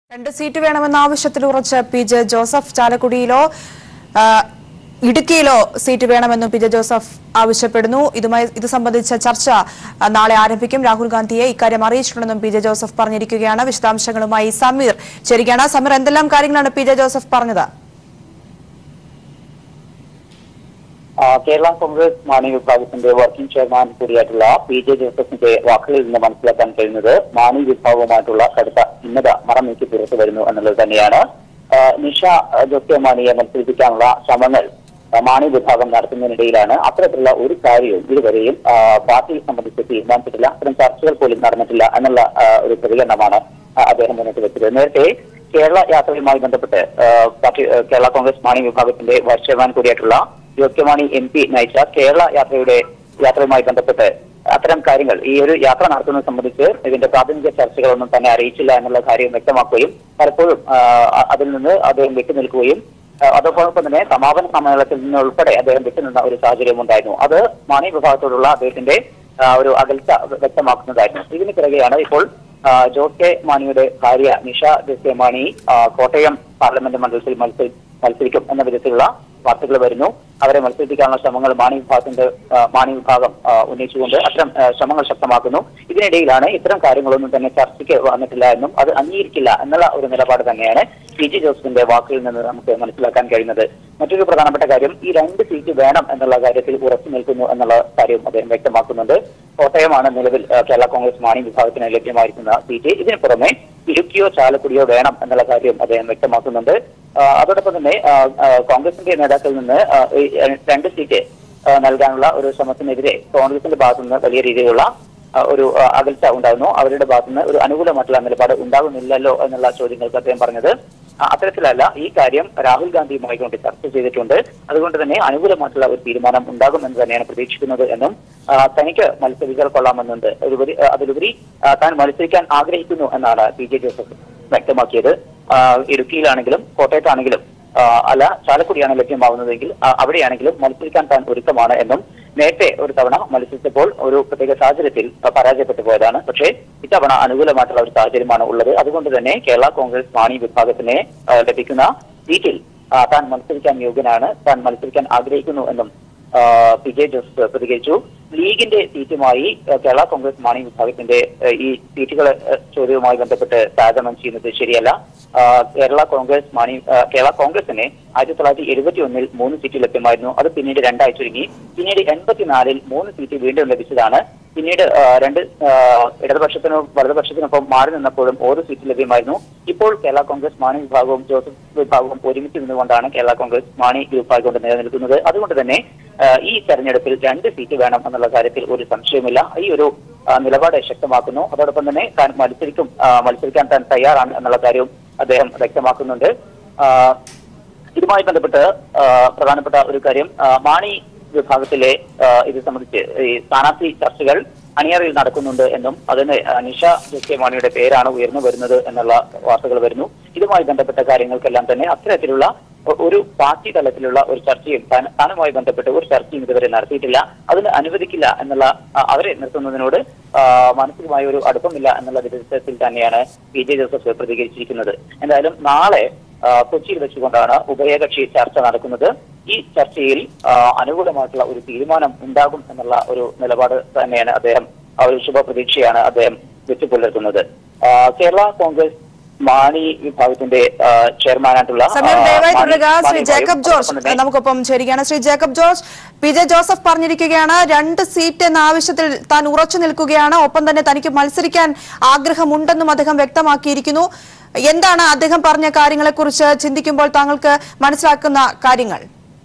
രണ്ട് സീറ്റ് വേണമെന്ന ആവശ്യത്തിൽ ഉറച്ച് പി ജെ ജോസഫ് ചാലക്കുടിയിലോ ആ, ഇടുക്കിയിലോ സീറ്റ് വേണമെന്നും പി ജെ ജോസഫ് ആവശ്യപ്പെടുന്നു ഇതുമായി ഇത് സംബന്ധിച്ച ചർച്ച ആ, നാളെ ആരംഭിക്കും രാഹുൽ ഗാന്ധിയെ ഇക്കാര്യം അറിയിച്ചിട്ടുണ്ടെന്നും പി ജെ ജോസഫ് പറഞ്ഞിരിക്കുകയാണ് വിശദാംശങ്ങളുമായി സമീർ ചേരുകയാണ് സമീർ എന്തെല്ലാം കാര്യങ്ങളാണ് പി ജെ ജോസഫ് പറഞ്ഞത് ആ, കേരള കോൺഗ്രസ് മാണി വിഭാഗത്തിന്റെ വർക്കിംഗ് ചെയർമാൻ കൂടിയായിട്ടുള്ള പി ജെ ജോസഫിന്റെ വാക്കുകളിൽ നിന്ന് മനസ്സിലാക്കാൻ കഴിയുന്നത് മാണി വിഭാഗവുമായിട്ടുള്ള കടുത്ത ഭിന്നത മറം നീക്കി പുറത്തു വരുന്നു എന്നുള്ളത് തന്നെയാണ് ആ, നിഷ ആ, ജോസ് മാണിയെ മത്സരിപ്പിക്കാനുള്ള ശ്രമങ്ങൾ ആ, മാണി വിഭാഗം നടത്തുന്നതിനിടയിലാണ് അത്തരത്തിലുള്ള ഒരു കാര്യവും ഇതുവരെയും ആ, പാർട്ടി സംബന്ധിച്ച് തീരുമാനിച്ചിട്ടില്ല അത്തരം ചർച്ചകൾ പോലും നടന്നിട്ടില്ല എന്നുള്ള ആ, ഒരു പ്രതികരണമാണ് ആ, അദ്ദേഹം മുന്നോട്ട് വെച്ചത് നേരത്തെ കേരള യാത്രയുമായി ബന്ധപ്പെട്ട് ആ, പാർട്ടി ആ, കേരള കോൺഗ്രസ് മാണി വിഭാഗത്തിന്റെ വൈസ് ചെയർമാൻ കൂടിയായിട്ടുള്ള യോഗ്യമാണി എം പി നയിച്ച കേരള യാത്രയുടെ യാത്രയുമായി ബന്ധപ്പെട്ട് അത്തരം കാര്യങ്ങൾ ഈ ഒരു യാത്ര നടത്തുന്നത് സംബന്ധിച്ച് ഇതിന്റെ പ്രാഥമിക ചർച്ചകളൊന്നും തന്നെ അറിയിച്ചില്ല എന്നുള്ള കാര്യം വ്യക്തമാക്കുകയും പലപ്പോഴും ആ, അ- അതിൽ നിന്ന് അദ്ദേഹം വിട്ടുനിൽക്കുകയും ആ, അതോടൊപ്പം തന്നെ സമാപന സമ്മേളനത്തിൽ നിന്ന് ഉൾപ്പെടെ അദ്ദേഹം വിട്ടുനിന്ന ഒരു സാഹചര്യം ഉണ്ടായിരുന്നു അത് മാണി വിഭാഗത്തോടുള്ള അദ്ദേഹത്തിന്റെ ആ, ഒരു അകൽച്ച വ്യക്തമാക്കുന്നതായിരുന്നു ഇതിന് പിറകെയാണ് ഇപ്പോൾ ആ, ജോസ് കെ മാണിയുടെ ഭാര്യ നിഷ ജോസ് കെ മാണി ആ, കോട്ടയം പാർലമെന്റ് മണ്ഡലത്തിൽ മത്സരി മത്സരിക്കും എന്ന വിധത്തിലുള്ള വാർത്തകൾ വരുന്നു അവരെ മത്സരിപ്പിക്കാനുള്ള ശ്രമങ്ങൾ മാണി വിഭാഗത്തിന്റെ ആ, മാണി വിഭാഗം ആ, ഉന്നയിച്ചുകൊണ്ട് അത്തരം ആ, ശ്രമങ്ങൾ ശക്തമാക്കുന്നു ഇതിനിടയിലാണ് ഇത്തരം കാര്യങ്ങളൊന്നും തന്നെ ചർച്ചയ്ക്ക് വന്നിട്ടില്ല എന്നും അത് അംഗീകരിക്കില്ല എന്നുള്ള ഒരു നിലപാട് തന്നെയാണ് പി ജി ജോസഫിന്റെ വാക്കുകളിൽ നിന്ന് നമുക്ക് മനസ്സിലാക്കാൻ കഴിയുന്നത് മറ്റൊരു പ്രധാനപ്പെട്ട കാര്യം ഈ രണ്ട് സീറ്റ് വേണം എന്നുള്ള കാര്യത്തിൽ ഉറച്ചു നിൽക്കുന്നു എന്നുള്ള കാര്യം അദ്ദേഹം വ്യക്തമാക്കുന്നുണ്ട് കോട്ടയമാണ് നിലവിൽ ആ, കേരള കോൺഗ്രസ് മാണി വിഭാഗത്തിന് ലഭ്യമായിരിക്കുന്ന സീറ്റ് ഇതിന് പുറമെ ഇടുക്കിയോ ചാലക്കുടിയോ വേണം എന്നുള്ള കാര്യം അദ്ദേഹം വ്യക്തമാക്കുന്നുണ്ട് ആ, അതോടൊപ്പം തന്നെ ആ, ആ, കോൺഗ്രസിന്റെ നേതാക്കളിൽ നിന്ന് ആ, ഈ രണ്ട് സീറ്റ് ആ, നൽകാനുള്ള ഒരു ശ്രമത്തിനെതിരെ കോൺഗ്രസിന്റെ ഭാഗത്തു നിന്ന് വലിയ രീതിയിലുള്ള ആ, ഒരു ആ, അകൽച്ച ഉണ്ടാകുന്നു അവരുടെ ഭാഗത്തു നിന്ന് ഒരു അനുകൂലമായിട്ടുള്ള നിലപാട് ഉണ്ടാകുന്നില്ലല്ലോ എന്നുള്ള ചോദ്യങ്ങൾക്ക് അദ്ദേഹം പറഞ്ഞത് ആ, അത്തരത്തിലല്ല ഈ കാര്യം രാഹുൽ ഗാന്ധിയുമായി കൊണ്ട് ചർച്ച ചെയ്തിട്ടുണ്ട് അതുകൊണ്ട് തന്നെ അനുകൂലമായിട്ടുള്ള ഒരു തീരുമാനം ഉണ്ടാകും എന്ന് തന്നെയാണ് പ്രതീക്ഷിക്കുന്നത് എന്നും ആ, തനിക്ക് മത്സരിച്ചാൽ കൊള്ളാമെന്നുണ്ട് ഒരുപരി ആ, അതിലുപരി ആ, താൻ മത്സരിക്കാൻ ആഗ്രഹിക്കുന്നു എന്നാണ് പി ജെ ജോസഫ് വ്യക്തമാക്കിയത് ആ, ഇടുക്കിയിലാണെങ്കിലും കോട്ടയത്താണെങ്കിലും ആ, അല്ല ചാലക്കുടിയാണ് ലഭ്യമാവുന്നതെങ്കിൽ ആ, അവിടെയാണെങ്കിലും മത്സരിക്കാൻ താൻ ഒരുക്കമാണ് എന്നും നേരത്തെ ഒരു തവണ മത്സരിച്ചപ്പോൾ ഒരു പ്രത്യേക സാഹചര്യത്തിൽ ആ, പരാജയപ്പെട്ടു പോയതാണ് പക്ഷേ ഇത്തവണ അനുകൂലമായിട്ടുള്ള ഒരു സാഹചര്യമാണ് ഉള്ളത് അതുകൊണ്ട് തന്നെ കേരള കോൺഗ്രസ് മാണി വിഭാഗത്തിന് ആ, ലഭിക്കുന്ന സീറ്റിൽ ആ, താൻ മത്സരിക്കാൻ യോഗ്യനാണ് താൻ മത്സരിക്കാൻ ആഗ്രഹിക്കുന്നു എന്നും ആ, പി ജെ ജോസഫ് പ്രതികരിച്ചു ലീഗിന്റെ സീറ്റുമായി ആ, കേരള കോൺഗ്രസ് മാണി വിഭാഗത്തിന്റെ ആ, ഈ സീറ്റുകൾ ആ, ചോദ്യവുമായി ബന്ധപ്പെട്ട് താരതമ്യം ചെയ്യുന്നത് ശരിയല്ല ആ, കേരള കോൺഗ്രസ് മാണി ആ, കേരള കോൺഗ്രസിന് ആയിരത്തി തൊള്ളായിരത്തി എഴുപത്തി ഒന്നിൽ മൂന്ന് സീറ്റ് ലഭ്യമായിരുന്നു അത് പിന്നീട് രണ്ടായി ചുരുങ്ങി പിന്നീട് എൺപത്തിനാലിൽ മൂന്ന് സീറ്റ് വീണ്ടും ലഭിച്ചതാണ് പിന്നീട് ആ, രണ്ട് ആ, ഇടതുപക്ഷത്തിനും വലതുപക്ഷത്തിനൊപ്പം മാറി നിന്നപ്പോഴും ഓരോ സീറ്റ് ലഭ്യമായിരുന്നു ഇപ്പോൾ കേരള കോൺഗ്രസ് മാണി വിഭാഗവും ജോസഫ് വിഭാഗവും ഒരുമിച്ച് നിന്നുകൊണ്ടാണ് കേരള കോൺഗ്രസ് മാണി ഗ്രൂപ്പായിക്കൊണ്ട് നിലനിൽക്കുന്നത് അതുകൊണ്ട് തന്നെ ആ, ഈ തെരഞ്ഞെടുപ്പിൽ രണ്ട് സീറ്റ് വേണം എന്നുള്ള കാര്യത്തിൽ ഒരു സംശയവുമില്ല ഈ ഒരു ആ, നിലപാട് ശക്തമാക്കുന്നു അതോടൊപ്പം തന്നെ താൻ മത്സരിക്കും ആ, മത്സരിക്കാൻ താൻ തയ്യാറാണ് എന്നുള്ള കാര്യവും അദ്ദേഹം വ്യക്തമാക്കുന്നുണ്ട് ആ, ഇതുമായി ബന്ധപ്പെട്ട് ആ, പ്രധാനപ്പെട്ട ഒരു കാര്യം ആ, മാണി വിഭാഗത്തിലെ ആ, ഇത് സംബന്ധിച്ച് ഈ സ്ഥാനാർത്ഥി ചർച്ചകൾ അണിയറയിൽ നടക്കുന്നുണ്ട് എന്നും അതിന് ആ, നിഷ ജെ കെ മാണിയുടെ പേരാണ് ഉയർന്നു വരുന്നത് എന്നുള്ള വാർത്തകൾ വരുന്നു ഇതുമായി ബന്ധപ്പെട്ട കാര്യങ്ങൾക്കെല്ലാം തന്നെ അത്തരത്തിലുള്ള ഒ- ഒരു പാർട്ടി തലത്തിലുള്ള ഒരു ചർച്ചയും താൻ- താനുമായി ബന്ധപ്പെട്ട് ഒരു ചർച്ചയും ഇതുവരെ നടത്തിയിട്ടില്ല അതിന് അനുവദിക്കില്ല എന്നുള്ള ആ, അവരെ നിർത്തുന്നതിനോട് ആ, മാനസികമായ ഒരു അടുപ്പമില്ല എന്നുള്ള വിധത്തിൽ തന്നെയാണ് പി ജെ ജോസഫ് പ്രതികരിച്ചിരിക്കുന്നത് എന്തായാലും നാളെ ആ, കൊച്ചിയിൽ വെച്ചുകൊണ്ടാണ് ഉഭയകക്ഷി ചർച്ച നടക്കുന്നത് ഈ ചർച്ചയിൽ ആ, അനുകൂലമായിട്ടുള്ള ഒരു തീരുമാനം ഉണ്ടാകും എന്നുള്ള ഒരു നിലപാട് തന്നെയാണ് അദ്ദേഹം ആ ഒരു ശുഭപ്രതീക്ഷയാണ് അദ്ദേഹം വെച്ചുപുലർത്തുന്നത് ആ, കേരള കോൺഗ്രസ് മാണി വിഭാഗത്തിന്റെ ആ, ചെയർമാനായിട്ടുള്ള ആ, സമീർ ദയവായി മാണി- തുടരുക ശ്രീ മാണി ജേക്കബ് ജോർജ് അതോടൊപ്പം തന്നെ നമുക്കൊപ്പം ചേരുകയാണ് ശ്രീ ജേക്കബ് ജോർജ് പി ജെ ജോസഫ് പറഞ്ഞിരിക്കുകയാണ് രണ്ട് സീറ്റ് എന്ന ആവശ്യത്തിൽ താൻ ഉറച്ചു നിൽക്കുകയാണ് ഒപ്പം തന്നെ തനിക്ക് മത്സരിക്കാൻ ആഗ്രഹമുണ്ടെന്നും അദ്ദേഹം വ്യക്തമാക്കിയിരിക്കുന്നു എന്താണ് അദ്ദേഹം പറഞ്ഞ കാര്യങ്ങളെക്കുറിച്ച് ചിന്തിക്കുമ്പോൾ താങ്കൾക്ക് മനസ്സിലാക്കുന്ന കാര്യങ്ങൾ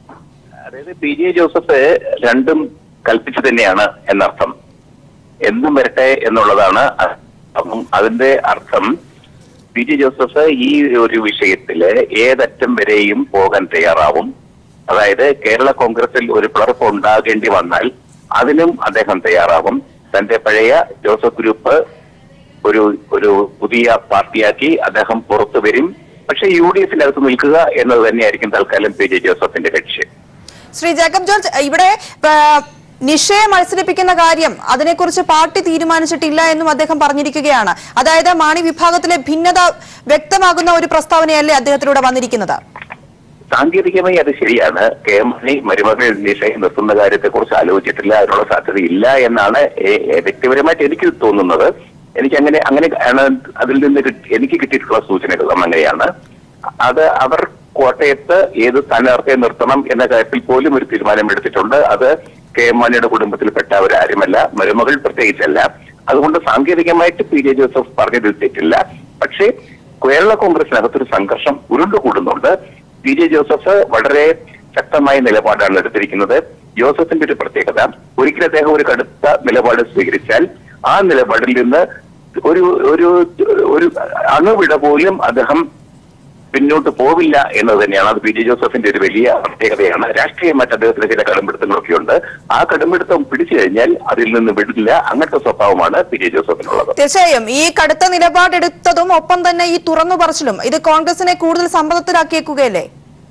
അതായത് പി ജെ ജോസഫ് രണ്ടും കൽപ്പിച്ചു തന്നെയാണ് എന്നർത്ഥം എന്തും വരട്ടെ എന്നുള്ളതാണ് അപ്പം അതിന്റെ അർത്ഥം പി ജെ ജോസഫ് ഈ ഒരു വിഷയത്തില് ഏതറ്റം വരെയും പോകാൻ തയ്യാറാവും അതായത് കേരള കോൺഗ്രസിൽ ഒരു പിളർപ്പ് ഉണ്ടാകേണ്ടി വന്നാൽ അതിനും അദ്ദേഹം തയ്യാറാവും തന്റെ പഴയ ജോസഫ് ഗ്രൂപ്പ് ഒരു ഒരു പുതിയ പാർട്ടിയാക്കി അദ്ദേഹം പുറത്തു വരും പക്ഷെ യു ഡി എഫിനകത്ത് നിൽക്കുക എന്നത് തന്നെയായിരിക്കും തൽക്കാലം പി ജെ ജോസഫിന്റെ ലക്ഷ്യം ശ്രീ ജേക്കബ് ജോർജ് ഇവിടെ ആ, നിഷയെ മത്സരിപ്പിക്കുന്ന കാര്യം അതിനെക്കുറിച്ച് പാർട്ടി തീരുമാനിച്ചിട്ടില്ല എന്നും അദ്ദേഹം പറഞ്ഞിരിക്കുകയാണ് അതായത് മാണി വിഭാഗത്തിലെ ഭിന്നത വ്യക്തമാകുന്ന ഒരു പ്രസ്താവനയല്ലേ അദ്ദേഹത്തിലൂടെ വന്നിരിക്കുന്നത് സാങ്കേതികമായി അത് ശരിയാണ് കെ എം മണി മരുമകൾ നിഷയെ നിർത്തുന്ന കാര്യത്തെ കുറിച്ച് ആലോചിച്ചിട്ടില്ല അതിനുള്ള സാധ്യതയില്ല എന്നാണ് ഏ- ഏ- വ്യക്തിപരമായിട്ട് എനിക്ക് തോന്നുന്നത് എനിക്ക് അങ്ങനെ അങ്ങനെ ആണ് അതിൽ നിന്ന് കിട്ടി- എനിക്ക് കിട്ടിയിട്ടുള്ള സൂചനകൾ അങ്ങനെയാണ് അത് അവർ കോട്ടയത്ത് ഏത് സ്ഥാനാർത്ഥിയെ നിർത്തണം എന്ന കാര്യത്തിൽ പോലും ഒരു തീരുമാനം എടുത്തിട്ടുണ്ട് അത് കെ എം മാണിയുടെ കുടുംബത്തിൽപ്പെട്ടവരാരുമല്ല മരുമകൾ പ്രത്യേകിച്ചല്ല അതുകൊണ്ട് സാങ്കേതികമായിട്ട് പി ജെ ജോസഫ് പറഞ്ഞതിൽ തെറ്റില്ല പക്ഷേ കേരള കോൺഗ്രസിനകത്തൊരു സംഘർഷം ഉരുണ്ടുകൂടുന്നുണ്ട് പി ജെ ജോസഫ് വളരെ ശക്തമായ നിലപാടാണ് എടുത്തിരിക്കുന്നത് ജോസഫിന്റെ ഒരു പ്രത്യേകത ഒരിക്കൽ അദ്ദേഹം ഒരു കടുത്ത നിലപാട് സ്വീകരിച്ചാൽ ആ നിലപാടിൽ നിന്ന് ഒരു ഒരു ഒരു അണുവിട പോലും അദ്ദേഹം പിന്നോട്ട് പോവില്ല എന്നത് തന്നെയാണ് അത് പി ജെ ജോസഫിന്റെ ഒരു വലിയ പ്രത്യേകതയാണ് രാഷ്ട്രീയമായിട്ട് അദ്ദേഹത്തിന് ചില കടുംപിടുത്തങ്ങളൊക്കെ ഉണ്ട് ആ കടുംപിടുത്തം പിടിച്ചു കഴിഞ്ഞാൽ അതിൽ നിന്ന് വിടില്ല അങ്ങനത്തെ സ്വഭാവമാണ് പി ജെ ജോസഫിനുള്ളത് തീർച്ചയായും ഈ കടുത്ത നിലപാടെടുത്തതും ഒപ്പം തന്നെ ഈ തുറന്നു പറച്ചിലും ഇത് കോൺഗ്രസിനെ കൂടുതൽ സമ്മതത്തിലാക്കിയേക്കുകയല്ലേ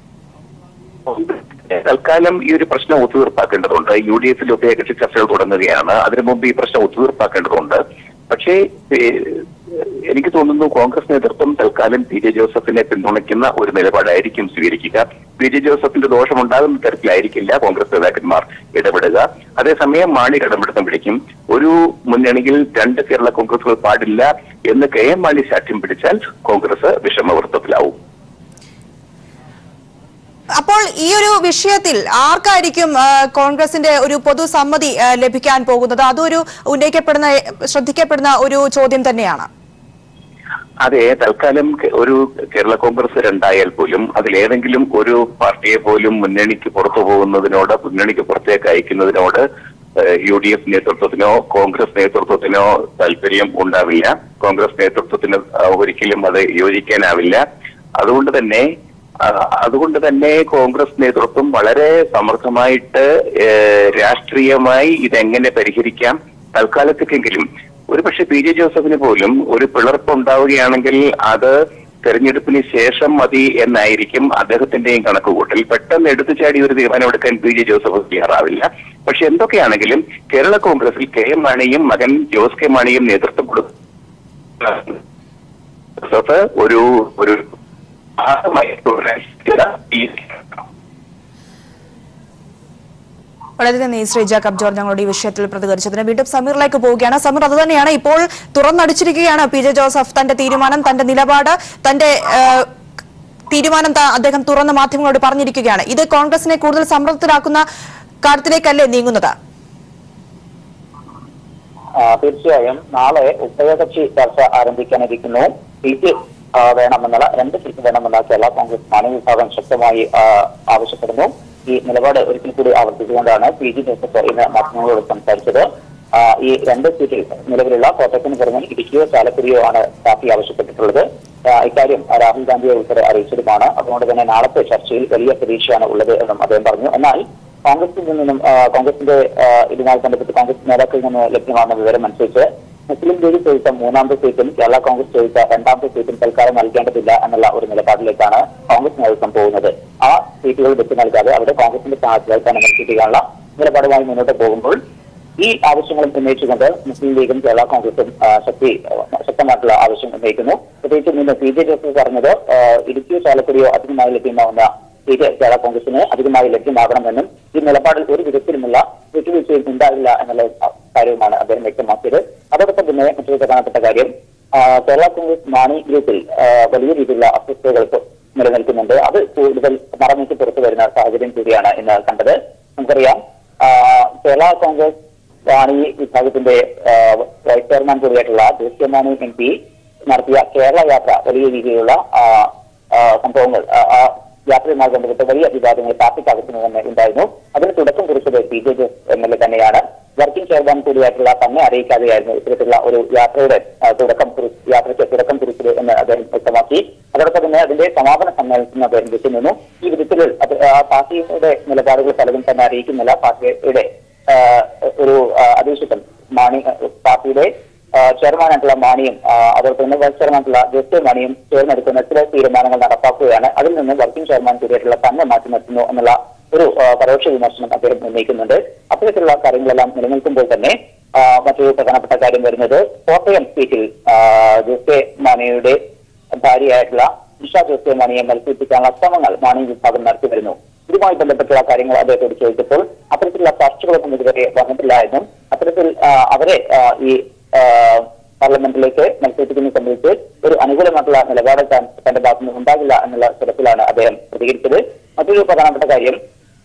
തൽക്കാലം ഈ ഒരു പ്രശ്നം ഒത്തുതീർപ്പാക്കേണ്ടതുണ്ട് യു ഡി എഫിൽ ഉഭയകക്ഷി ചർച്ചകൾ തുടങ്ങുകയാണ് അതിനു മുമ്പ് ഈ പ്രശ്നം ഒത്തുതീർപ്പാക്കേണ്ടതുണ്ട് പക്ഷേ ഏഹ്, എനിക്ക് തോന്നുന്നു കോൺഗ്രസ് നേതൃത്വം തൽക്കാലം പി ജെ ജോസഫിനെ പിന്തുണയ്ക്കുന്ന ഒരു നിലപാടായിരിക്കും സ്വീകരിക്കുക പി ജെ ജോസഫിന്റെ ദോഷമുണ്ടാകുന്ന തരത്തിലായിരിക്കില്ല കോൺഗ്രസ് നേതാക്കന്മാർ ഇടപെടുക അതേസമയം മാണി കടമെടുത്തം പിടിക്കും ഒരു മുന്നണിയിൽ രണ്ട് കേരള കോൺഗ്രസുകൾ പാടില്ല എന്ന് കെ എം മാണി സാക്ഷ്യം പിടിച്ചാൽ കോൺഗ്രസ് വിഷമവൃത്തത്തിലാവും അപ്പോൾ ഈ ഒരു വിഷയത്തിൽ ആർക്കായിരിക്കും ആ, കോൺഗ്രസിന്റെ ഒരു പൊതുസമ്മതി ആ, ലഭിക്കാൻ പോകുന്നത് അതൊരു ഉന്നയിക്കപ്പെടുന്ന ശ്രദ്ധിക്കപ്പെടുന്ന ഒരു ചോദ്യം തന്നെയാണ് അതെ തൽക്കാലം കെ- ഒരു കേരള കോൺഗ്രസ് രണ്ടായാൽ പോലും അതിലേതെങ്കിലും ഒരു പാർട്ടിയെ പോലും മുന്നണിക്ക് പുറത്തു പോകുന്നതിനോട് മുന്നണിക്ക് പുറത്തേക്ക് അയക്കുന്നതിനോട് ഏഹ്, യു ഡി എഫ് നേതൃത്വത്തിനോ കോൺഗ്രസ് നേതൃത്വത്തിനോ താല്പര്യം ഉണ്ടാവില്ല കോൺഗ്രസ് നേതൃത്വത്തിന് ആ, ഒരിക്കലും അത് യോജിക്കാനാവില്ല അതുകൊണ്ട് തന്നെ ആ, അതുകൊണ്ട് തന്നെ കോൺഗ്രസ് നേതൃത്വം വളരെ സമർത്ഥമായിട്ട് ഏഹ്, രാഷ്ട്രീയമായി ഇതെങ്ങനെ പരിഹരിക്കാം തൽക്കാലത്തേക്കെങ്കിലും ഒരുപക്ഷെ പി ജെ ജോസഫിന് പോലും ഒരു പിളർപ്പ് ഉണ്ടാവുകയാണെങ്കിൽ അത് തെരഞ്ഞെടുപ്പിന് ശേഷം മതി എന്നായിരിക്കും അദ്ദേഹത്തിന്റെയും കണക്കുകൂട്ടൽ പെട്ടെന്ന് എടുത്തു ചാടി ഒരു തീരുമാനമെടുക്കാൻ പി ജെ ജോസഫ് തയ്യാറാവില്ല പക്ഷെ എന്തൊക്കെയാണെങ്കിലും കേരള കോൺഗ്രസിൽ കെ എം മാണിയും മകൻ ജോസ് കെ മാണിയും നേതൃത്വം കൊടുക്കും ജോസഫ് ഒരു ഒരു ഭാഗമായിട്ടുള്ള ഈ വളരെ നന്ദി ശ്രീ ജാക്കബ് ജോർജ് ഞങ്ങളോട് ഈ വിഷയത്തിൽ പ്രതികരിച്ചതിന് വീണ്ടും സമീറിലേക്ക് പോവുകയാണ് സമീർ അത് തന്നെയാണ് ഇപ്പോൾ തുറന്നടിച്ചിരിക്കുകയാണ് പി ജെ ജോസഫ് തന്റെ തീരുമാനം തന്റെ നിലപാട് തന്റെ ആ, തീരുമാനം ത- അദ്ദേഹം തുറന്ന് മാധ്യമങ്ങളോട് പറഞ്ഞിരിക്കുകയാണ് ഇത് കോൺഗ്രസിനെ കൂടുതൽ സമ്മർദ്ദത്തിലാക്കുന്ന കാര്യത്തിലേക്കല്ലേ നീങ്ങുന്നത് ആ, തീർച്ചയായും നാളെ ഉഭയകക്ഷി ചർച്ച ആരംഭിക്കാനിരിക്കുന്നു സീറ്റ് ആ, വേണമെന്നുള്ള രണ്ട് സീറ്റ് വേണമെന്ന കേരള കോൺഗ്രസ് മാണി വിഭാഗം ശക്തമായി ആ, ആവശ്യപ്പെടുന്നു ഈ നിലപാട് ഒരിക്കൽ കൂടി ആവർത്തിച്ചുകൊണ്ടാണ് പി ജി ജോസഫ് ഇന്ന് മാധ്യമങ്ങളോട് സംസാരിച്ചത് ആ, ഈ രണ്ട് സീറ്റിൽ നിലവിലുള്ള കോട്ടയത്തിന് പുറമെ ഇടുക്കിയോ ചാലക്കുടിയോ ആണ് പാർട്ടി ആവശ്യപ്പെട്ടിട്ടുള്ളത് ആ, ഇക്കാര്യം രാഹുൽ ഗാന്ധിയെ ഉൾപ്പെടെ അറിയിച്ചതുമാണ് അതുകൊണ്ട് തന്നെ നാളത്തെ ചർച്ചയിൽ വലിയ പ്രതീക്ഷയാണ് ഉള്ളത് എന്നും അദ്ദേഹം പറഞ്ഞു എന്നാൽ കോൺഗ്രസിൽ നിന്നും ആ, കോൺഗ്രസിന്റെ ആ, ഇതുമായി ബന്ധപ്പെട്ട് കോൺഗ്രസ് നേതാക്കളിൽ നിന്ന് ലഭ്യമാകുന്ന വിവരം അനുസരിച്ച് മുസ്ലിം ലീഗ് ചോദിച്ച മൂന്നാമത്തെ സീറ്റും കേരള കോൺഗ്രസ് ചോദിച്ച രണ്ടാമത്തെ സീറ്റും തൽക്കാലം നൽകേണ്ടതില്ല എന്നുള്ള ഒരു നിലപാടിലേക്കാണ് കോൺഗ്രസ് നേതൃത്വം പോകുന്നത് ആ സീറ്റുകൾ വിട്ടു നൽകാതെ അവിടെ കോൺഗ്രസിന്റെ സ്ഥാനത്തിലേക്ക് തന്നെ നിർത്തിക്കാനുള്ള നിലപാടുമായി മുന്നോട്ട് പോകുമ്പോൾ ഈ ആവശ്യങ്ങളും ഉന്നയിച്ചുകൊണ്ട് മുസ്ലിം ലീഗും കേരള കോൺഗ്രസും ആ, ശക്തി ശക്തമായിട്ടുള്ള ആവശ്യം ഉന്നയിക്കുന്നു പ്രത്യേകിച്ചും ഇന്ന് പി ജെ ജോസഫ് പറഞ്ഞത് ആ, ഇടുക്കിയോ ചാലക്കുടിയോ അധികമായി ലഭ്യമാവുന്ന സീറ്റ് കേരള കോൺഗ്രസിന് അധികമായി ലഭ്യമാകണമെന്നും ഈ നിലപാടിൽ ഒരു വിധത്തിലുമുള്ള വിട്ടുവീഴ്ചയും ഉണ്ടാവില്ല എന്നുള്ള കാര്യവുമാണ് അദ്ദേഹം വ്യക്തമാക്കിയത് അതോടൊപ്പം തന്നെ മറ്റൊരു പ്രധാനപ്പെട്ട കാര്യം ആ, കേരള കോൺഗ്രസ് മാണി ഗ്രൂപ്പിൽ ആ, വലിയ രീതിയിലുള്ള അസ്വസ്ഥതകൾ ഇപ്പോൾ നിലനിൽക്കുന്നുണ്ട് അത് കൂടുതൽ മറനീക്കി പുറത്തു വരുന്ന സാഹചര്യം കൂടിയാണ് ഇന്ന് കണ്ടത് നമുക്കറിയാം ആ, കേരള കോൺഗ്രസ് മാണി വിഭാഗത്തിന്റെ ആ, വൈസ് ചെയർമാൻ കൂടിയായിട്ടുള്ള ദേശീയ മാണി എം പി നടത്തിയ കേരള യാത്ര വലിയ രീതിയിലുള്ള ആ, ആ, സംഭവങ്ങൾ ആ, ആ യാത്രയുമായി ബന്ധപ്പെട്ട് വലിയ വിവാദങ്ങൾ പാർട്ടിക്കകത്തുനിന്ന് തന്നെ ഉണ്ടായിരുന്നു അതിന് തുടക്കം കുറിച്ചത് P J Jose M L A തന്നെയാണ് വർക്കിംഗ് ചെയർമാൻ കൂടിയായിട്ടുള്ള തന്നെ അറിയിക്കാതെയായിരുന്നു ഇത്തരത്തിലുള്ള ഒരു യാത്രയുടെ ആ, തുടക്കം കുറി- യാത്രയ്ക്ക് തുടക്കം കുറിച്ചത് എന്ന് അദ്ദേഹം വ്യക്തമാക്കി അതോടൊപ്പം തന്നെ അതിന്റെ സമാപന സമ്മേളനത്തിന് അദ്ദേഹം വിട്ടുനിന്നു ഈ വിധത്തിൽ അത് ആ പാർട്ടിയുടെ നിലപാടുകൾ പലതും തന്നെ അറിയിക്കുന്നില്ല പാർട്ടിയുടെ ആ, ഒരു ആ, അധീശത്വം മാണി ആ, പാർട്ടിയുടെ ആ, ചെയർമാനായിട്ടുള്ള മാണിയും ആ, അതോടൊപ്പം തന്നെ വൈസ് ചെയർമാനായിട്ടുള്ള ജസ്റ്റ് മാണിയും ചേർന്നെടുക്കുന്ന ചില തീരുമാനങ്ങൾ നടപ്പാക്കുകയാണ് അതിൽ നിന്ന് വർക്കിംഗ് ചെയർമാൻ കൂടിയായിട്ടുള്ള തന്നെ മാറ്റി നിർത്തുന്നു എന്നുള്ള ഒരു ആ, പരോക്ഷ വിമർശനം അദ്ദേഹം ഉന്നയിക്കുന്നുണ്ട് അപ്പോൾ അത്തരത്തിലുള്ള കാര്യങ്ങളെല്ലാം നിലനിൽക്കുമ്പോൾ തന്നെ ആ, മറ്റൊരു പ്രധാനപ്പെട്ട കാര്യം വരുന്നത് കോട്ടയം സീറ്റിൽ ആ, ജോസ് കെ മാണിയുടെ ഭാര്യയായിട്ടുള്ള നിഷ ജോസ് കെ മാണിയെ മത്സരിപ്പിക്കാനുള്ള ശ്രമങ്ങൾ മാണി വിഭാഗം നടത്തി വരുന്നു ഇതുമായി ബന്ധപ്പെട്ടുള്ള കാര്യങ്ങൾ അദ്ദേഹത്തോട് ചോദിച്ചപ്പോൾ അത്തരത്തിലുള്ള ചർച്ചകളൊന്നും ഇതുവരെ വന്നിട്ടില്ല എന്നും അത്തരത്തിൽ ആ, അവരെ ആ, ഈ ആ, പാർലമെന്റിലേക്ക് മത്സരിപ്പിക്കുന്നത് സംബന്ധിച്ച് ഒരു അനുകൂലമായിട്ടുള്ള നിലപാട് താൻ തന്റെ ഭാഗത്തു നിന്ന് ഉണ്ടാകില്ല എന്നുള്ള തരത്തിലാണ് അദ്ദേഹം പ്രതികരിച്ചത് മറ്റൊരു പ്രധാനപ്പെട്ട കാര്യം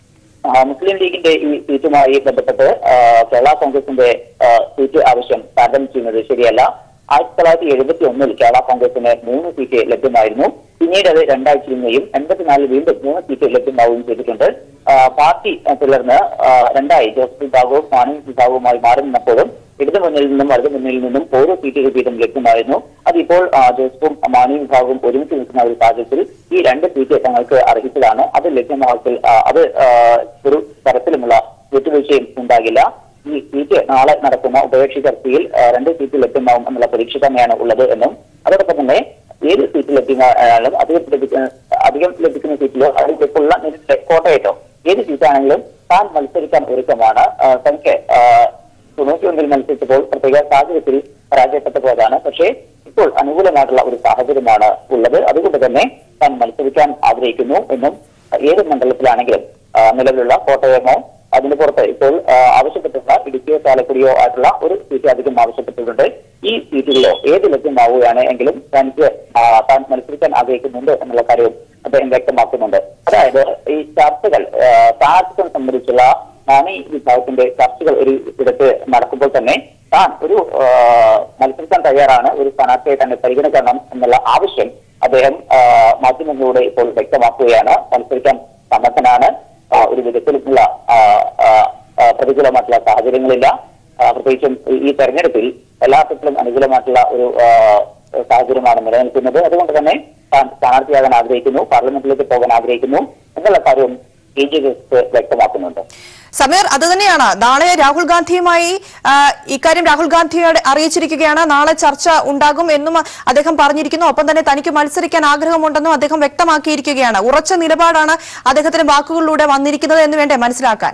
ആ, മുസ്ലിം ലീഗിന്റെ ഈ സീറ്റുമായി ബന്ധപ്പെട്ട് ആ, കേരള കോൺഗ്രസിന്റെ ആ, സീറ്റ് ആവശ്യം താരതമ്യം ചെയ്യുന്നത് ശരിയല്ല ആയിരത്തി തൊള്ളായിരത്തി എഴുപത്തി ഒന്നിൽ കേരള കോൺഗ്രസിന് മൂന്ന് സീറ്റ് ലഭ്യമായിരുന്നു പിന്നീട് അത് രണ്ടാഴ്ചയിലെയും എൺപത്തിനാലിൽ വീണ്ടും മൂന്ന് സീറ്റ് ലഭ്യമാവുകയും ചെയ്തിട്ടുണ്ട് ആ, പാർട്ടി ആ, തുടർന്ന് ആ, രണ്ടായി ജോസഫ് വിഭാഗവും മാണി വിഭാഗവുമായി മാറി നിന്നപ്പോഴും ഇടതു മുന്നിൽ നിന്നും വലതു മുന്നിൽ നിന്നും ഓരോ സീറ്റുകൾ വീതം ലഭ്യമായിരുന്നു അതിപ്പോൾ ആ, ജോസഫും മാണി വിഭാഗവും ഒരുമിച്ച് നിൽക്കുന്ന ഒരു സാഹചര്യത്തിൽ ഈ രണ്ട് സീറ്റ് തങ്ങൾക്ക് അർഹിച്ചതാണ് അത് ലഭ്യമാക്കൽ ആ, അത് ആ, ഒരു തരത്തിലുമുള്ള വിട്ടുവീഴ്ചയും ഉണ്ടാകില്ല ഈ സീറ്റ് നാളെ നടക്കുന്ന ഉഭയകക്ഷി ചർച്ചയിൽ ആ, രണ്ട് സീറ്റ് ലഭ്യമാവും എന്നുള്ള പ്രതീക്ഷ തന്നെയാണ് ഉള്ളത് എന്നും അതോടൊപ്പം തന്നെ ഏത് സീറ്റ് ലഭ്യമായാലും അധികം ലഭിക്കുന്ന അധികം ലഭിക്കുന്ന സീറ്റിലോ അല്ലെങ്കിൽ ഇപ്പോഴുള്ള നിലവിലെ കോട്ടയത്തോ ഏത് സീറ്റാണെങ്കിലും താൻ മത്സരിക്കാൻ ഒരുക്കമാണ് ആ, തനിക്ക് ആ, തൊണ്ണൂറ്റിയൊന്നിൽ മത്സരിച്ചപ്പോൾ പ്രത്യേക സാഹചര്യത്തിൽ പരാജയപ്പെട്ടു പോയതാണ് പക്ഷേ ഇപ്പോൾ അനുകൂലമായിട്ടുള്ള ഒരു സാഹചര്യമാണ് ഉള്ളത് അതുകൊണ്ട് തന്നെ താൻ മത്സരിക്കാൻ ആഗ്രഹിക്കുന്നു എന്നും ഏത് മണ്ഡലത്തിലാണെങ്കിലും ആ, നിലവിലുള്ള കോട്ടയമോ അതിന് പുറത്ത് ഇപ്പോൾ ആ, ആവശ്യപ്പെട്ടിട്ടുള്ള ഇടുക്കിയോ ചാലക്കുടിയോ ആയിട്ടുള്ള ഒരു സീറ്റ് അധികം ആവശ്യപ്പെട്ടിട്ടുണ്ട് ഈ സീറ്റുകളിലോ ഏത് ലഭ്യമാവുകയാണ് എങ്കിലും തനിക്ക് ആ, താൻ മത്സരിക്കാൻ ആഗ്രഹിക്കുന്നുണ്ട് എന്നുള്ള കാര്യവും അദ്ദേഹം വ്യക്തമാക്കുന്നുണ്ട് അതായത് ഈ ചർച്ചകൾ ആ, സ്ഥാനാർത്ഥിത്വം സംബന്ധിച്ചുള്ള മാണി വിഭാഗത്തിന്റെ ചർച്ചകൾ ഒരു ഇടത്ത് നടക്കുമ്പോൾ തന്നെ താൻ ഒരു ആ, മത്സരിക്കാൻ തയ്യാറാണ് ഒരു സ്ഥാനാർത്ഥിയെ തന്നെ പരിഗണിക്കണം എന്നുള്ള ആവശ്യം അദ്ദേഹം ആ, മാധ്യമങ്ങളിലൂടെ ഇപ്പോൾ വ്യക്തമാക്കുകയാണ് മത്സരിക്കാൻ സന്നദ്ധനാണ് ആ, ഒരു വിധത്തിലുള്ള ആ, ആ, ആ, പ്രതികൂലമായിട്ടുള്ള സാഹചര്യങ്ങളില്ല ആ, പ്രത്യേകിച്ചും ഈ- ഈ തെരഞ്ഞെടുപ്പിൽ എല്ലാ അർത്ഥത്തിലും അനുകൂലമായിട്ടുള്ള ഒരു ആ, സാഹചര്യമാണ് നിലനിൽക്കുന്നത് അതുകൊണ്ട് തന്നെ താൻ സ്ഥാനാർത്ഥിയാകാൻ ആഗ്രഹിക്കുന്നു പാർലമെന്റിലേക്ക് പോകാൻ ആഗ്രഹിക്കുന്നു എന്നുള്ള കാര്യവും ബി ജെ പി വ്യക്തമാക്കുന്നുണ്ട് സമീർ അത് തന്നെയാണ് നാളെ രാഹുൽ ഗാന്ധിയുമായി ആ, ഇക്കാര്യം രാഹുൽ ഗാന്ധിയോട് അറിയിച്ചിരിക്കുകയാണ് നാളെ ചർച്ച ഉണ്ടാകും എന്നും അദ്ദേഹം പറഞ്ഞിരിക്കുന്നു ഒപ്പം തന്നെ തനിക്ക് മത്സരിക്കാൻ ആഗ്രഹമുണ്ടെന്നും അദ്ദേഹം വ്യക്തമാക്കിയിരിക്കുകയാണ് ഉറച്ച നിലപാടാണ് അദ്ദേഹത്തിന്റെ വാക്കുകളിലൂടെ വന്നിരിക്കുന്നത് എന്ന് വേണ്ടേ മനസ്സിലാക്കാൻ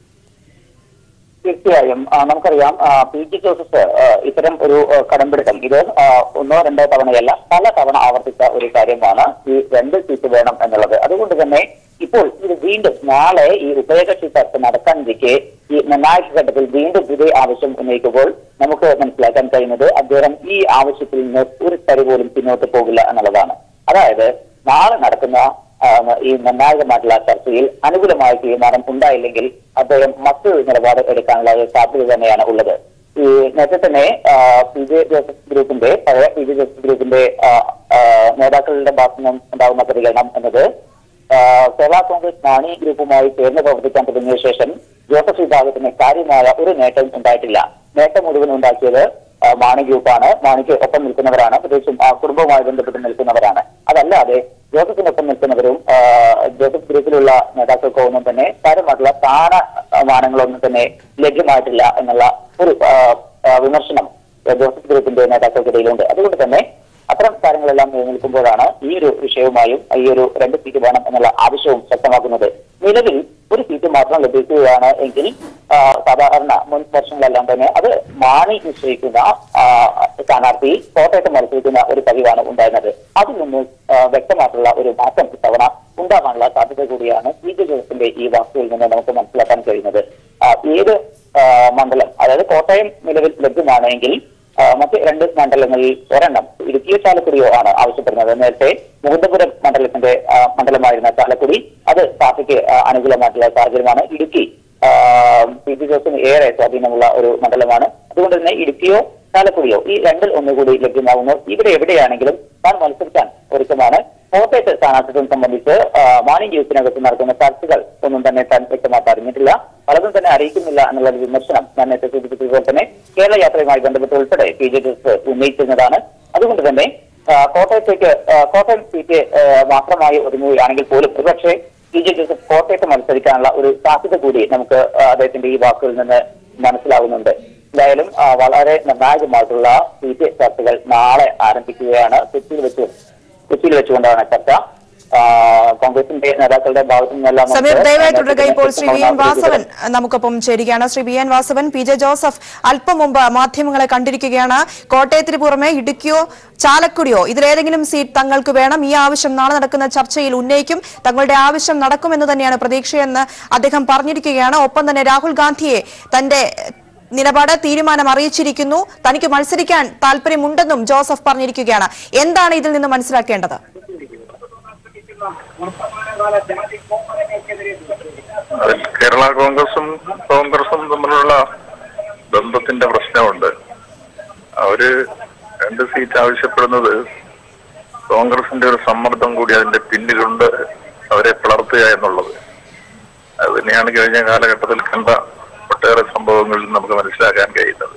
തീർച്ചയായും ആ, നമുക്കറിയാം ആ, പി ജി ജോസഫ് ആ, ഇത്തരം ഒരു ആ, കടമ്പിടുത്തം ഇത് ആ, ഒന്നോ രണ്ടോ തവണയല്ല പല തവണ ആവർത്തിച്ച ഒരു കാര്യമാണ് ഈ രണ്ട് സീറ്റ് വേണം എന്നുള്ളത് അതുകൊണ്ട് തന്നെ ഇപ്പോൾ ഇത് വീണ്ടും നാളെ ഈ ഉഭയകക്ഷി ചർച്ച നടക്കാനിരിക്കെ ഈ നിർണായക ഘട്ടത്തിൽ വീണ്ടും ഇതേ ആവശ്യം ഉന്നയിക്കുമ്പോൾ നമുക്ക് മനസ്സിലാക്കാൻ കഴിയുന്നത് അദ്ദേഹം ഈ ആവശ്യത്തിൽ നിന്ന് ഒരു തരി പോലും പിന്നോട്ട് പോകില്ല എന്നുള്ളതാണ് അതായത് നാളെ നടക്കുന്ന ആ, ഈ നിർണായകമായിട്ടുള്ള ചർച്ചയിൽ അനുകൂലമായ തീരുമാനം ഉണ്ടായില്ലെങ്കിൽ അദ്ദേഹം മറ്റൊരു നിലപാട് എടുക്കാനുള്ള ഒരു സാധ്യത തന്നെയാണ് ഉള്ളത് ഈ നേരത്തെ തന്നെ ആ, പി ജെ ജോസഫ് ഗ്രൂപ്പിന്റെ പഴയ പി ജെ ജോസഫ് ഗ്രൂപ്പിന്റെ ആ, ആ, നേതാക്കളുടെ ഭാഗത്തു നിന്നും ഉണ്ടാകുന്ന പ്രതികരണം എന്നത് ആ, കേരള കോൺഗ്രസ് മാണി ഗ്രൂപ്പുമായി ചേർന്ന് പ്രവർത്തിക്കാൻ തുടങ്ങിയ ശേഷം ജോസഫ് വിഭാഗത്തിന് കാര്യമായ ഒരു നേട്ടം ഉണ്ടായിട്ടില്ല നേട്ടം മുഴുവൻ ഉണ്ടാക്കിയത് ആ, മാണി ഗ്രൂപ്പാണ് മാണിക്ക് ഒപ്പം നിൽക്കുന്നവരാണ് പ്രത്യേകിച്ചും ആ കുടുംബവുമായി ബന്ധപ്പെട്ട് നിൽക്കുന്നവരാണ് അതല്ലാതെ ജോസഫിനൊപ്പം നിൽക്കുന്നവരും ആ, ജോസഫ് ഗ്രൂപ്പിലുള്ള നേതാക്കൾക്കോ ഒന്നും തന്നെ കാര്യമായിട്ടുള്ള സ്ഥാനമാനങ്ങളൊന്നും തന്നെ ലഭ്യമായിട്ടില്ല എന്നുള്ള ഒരു ആ, ആ, വിമർശനം ജോസഫ് ഗ്രൂപ്പിന്റെ നേതാക്കൾക്കിടയിലുണ്ട് അതുകൊണ്ട് തന്നെ അത്തരം കാര്യങ്ങളെല്ലാം നിലനിൽക്കുമ്പോഴാണ് ഈ ഒരു വിഷയവുമായും ഈ ഒരു രണ്ട് സീറ്റ് വേണം എന്നുള്ള ആവശ്യവും ശക്തമാക്കുന്നത് നിലവിൽ ഒരു സീറ്റ് മാത്രം ലഭിക്കുകയാണ് എങ്കിൽ ആ, സാധാരണ മുൻ വർഷങ്ങളെല്ലാം തന്നെ അത് മാണി നിശ്ചയിക്കുന്ന ആ, സ്ഥാനാർത്ഥി കോട്ടയത്ത് മത്സരിക്കുന്ന ഒരു പതിവാണ് ഉണ്ടായിരുന്നത് അതിൽ നിന്ന് ആ, വ്യക്തമായിട്ടുള്ള ഒരു മാറ്റം ഇത്തവണ ഉണ്ടാകാനുള്ള സാധ്യത കൂടിയാണ് പി ജെ ജോസഫിന്റെ ഈ വാക്കുകളിൽ നിന്ന് നമുക്ക് മനസ്സിലാക്കാൻ കഴിയുന്നത് ആ, ഏത് ആ, മണ്ഡലം അതായത് കോട്ടയം നിലവിൽ ലഭ്യമാണെങ്കിൽ ആ, മറ്റ് രണ്ട് മണ്ഡലങ്ങളിൽ ഒരെണ്ണം ഇടുക്കിയോ ചാലക്കുടിയോ ആണ് ആവശ്യപ്പെടുന്നത് നേരത്തെ മുകുന്ദപുരം മണ്ഡലത്തിന്റെ ആ, മണ്ഡലമായിരുന്ന ചാലക്കുടി അത് പാർട്ടിക്ക് ആ, അനുകൂലമായിട്ടുള്ള സാഹചര്യമാണ് ഇടുക്കി ആ, പി ജി ജോസിന് ഏറെ സ്വാധീനമുള്ള ഒരു മണ്ഡലമാണ് അതുകൊണ്ട് തന്നെ ഇടുക്കിയോ ചാലക്കുടിയോ ഈ രണ്ടിൽ ഒന്നുകൂടി ലഭ്യമാകുന്നു ഇവിടെ എവിടെയാണെങ്കിലും താൻ മത്സരിക്കാൻ ഒരുക്കമാണ് കോട്ടയത്ത് സ്ഥാനാർത്ഥിത്വം സംബന്ധിച്ച് ആ, മാണി ഗ്രൂപ്പിനകത്ത് നടക്കുന്ന ചർച്ചകൾ ഒന്നും തന്നെ താൻ വ്യക്തമാക്കി അറിഞ്ഞിട്ടില്ല പലതും തന്നെ അറിയിക്കുന്നില്ല എന്നുള്ള ഒരു വിമർശനം ഞാൻ നേരത്തെ സൂചിപ്പിച്ചതുപോലെ തന്നെ കേരള യാത്രയുമായി ബന്ധപ്പെട്ട് ഉൾപ്പെടെ പി ജെ ജോസ് ഉന്നയിച്ചിരുന്നതാണ് അതുകൊണ്ട് തന്നെ ആ, കോട്ടയത്തേക്ക് ആ, കോട്ടയം സീറ്റ് ആ, മാത്രമായി ഒതുങ്ങുകയാണെങ്കിൽ പോലും ഒരുപക്ഷെ പി ജെ ജോസഫ് കോട്ടയത്ത് മത്സരിക്കാനുള്ള ഒരു സാധ്യത കൂടി നമുക്ക് ആ, അദ്ദേഹത്തിന്റെ ഈ വാക്കുകളിൽ നിന്ന് മനസ്സിലാവുന്നുണ്ട് എന്തായാലും ആ, വളരെ നിർണായകമായിട്ടുള്ള സീറ്റ് ചർച്ചകൾ നാളെ ആരംഭിക്കുകയാണ് കൊച്ചിയിൽ വെച്ച് കൊച്ചിയിൽ വെച്ചുകൊണ്ടാണ് ചർച്ച ആ, കോൺഗ്രസിന്റെ നേതാക്കളുടെ ഭാഗത്തു നിന്നെല്ലാം നമുക്ക് സമീർ ദയവായി തുടരുക ഇപ്പോൾ ശ്രീ വി എൻ വ്യക്തമായ വാസവൻ നമുക്കൊപ്പം ചേരുകയാണ് Shri V N Vasavan P J Joseph അല്പം മുമ്പ് മാധ്യമങ്ങളെ കണ്ടിരിക്കുകയാണ് കോട്ടയത്തിന് പുറമെ ഇടുക്കിയോ ചാലക്കുടിയോ ഇതിലേതെങ്കിലും സീറ്റ് തങ്ങൾക്ക് വേണം ഈ ആവശ്യം നാളെ നടക്കുന്ന ചർച്ചയിൽ ഉന്നയിക്കും തങ്ങളുടെ ആവശ്യം നടക്കുമെന്ന് തന്നെയാണ് പ്രതീക്ഷയെന്ന് അദ്ദേഹം പറഞ്ഞിരിക്കുകയാണ് ഒപ്പം തന്നെ രാഹുൽ ഗാന്ധിയെ തന്റെ നിലപാട് തീരുമാനം അറിയിച്ചിരിക്കുന്നു തനിക്ക് മത്സരിക്കാൻ താല്പര്യമുണ്ടെന്നും ജോസഫ് പറഞ്ഞിരിക്കുകയാണ് എന്താണ് ഇതിൽ നിന്ന് മനസ്സിലാക്കേണ്ടത് അതിൽ കേരള കോൺഗ്രസും കോൺഗ്രസും തമ്മിലുള്ള ബന്ധത്തിന്റെ പ്രശ്നമുണ്ട് അവര് രണ്ട് സീറ്റ് ആവശ്യപ്പെടുന്നത് കോൺഗ്രസിന്റെ ഒരു സമ്മർദ്ദം കൂടി അതിന്റെ പിന്നിലുണ്ട് അവരെ പിളർത്തുക എന്നുള്ളത് അത് തന്നെയാണ് കഴിഞ്ഞ കാലഘട്ടത്തിൽ കണ്ട ഒട്ടേറെ സംഭവങ്ങളിൽ നമുക്ക് മനസ്സിലാക്കാൻ കഴിയുന്നത്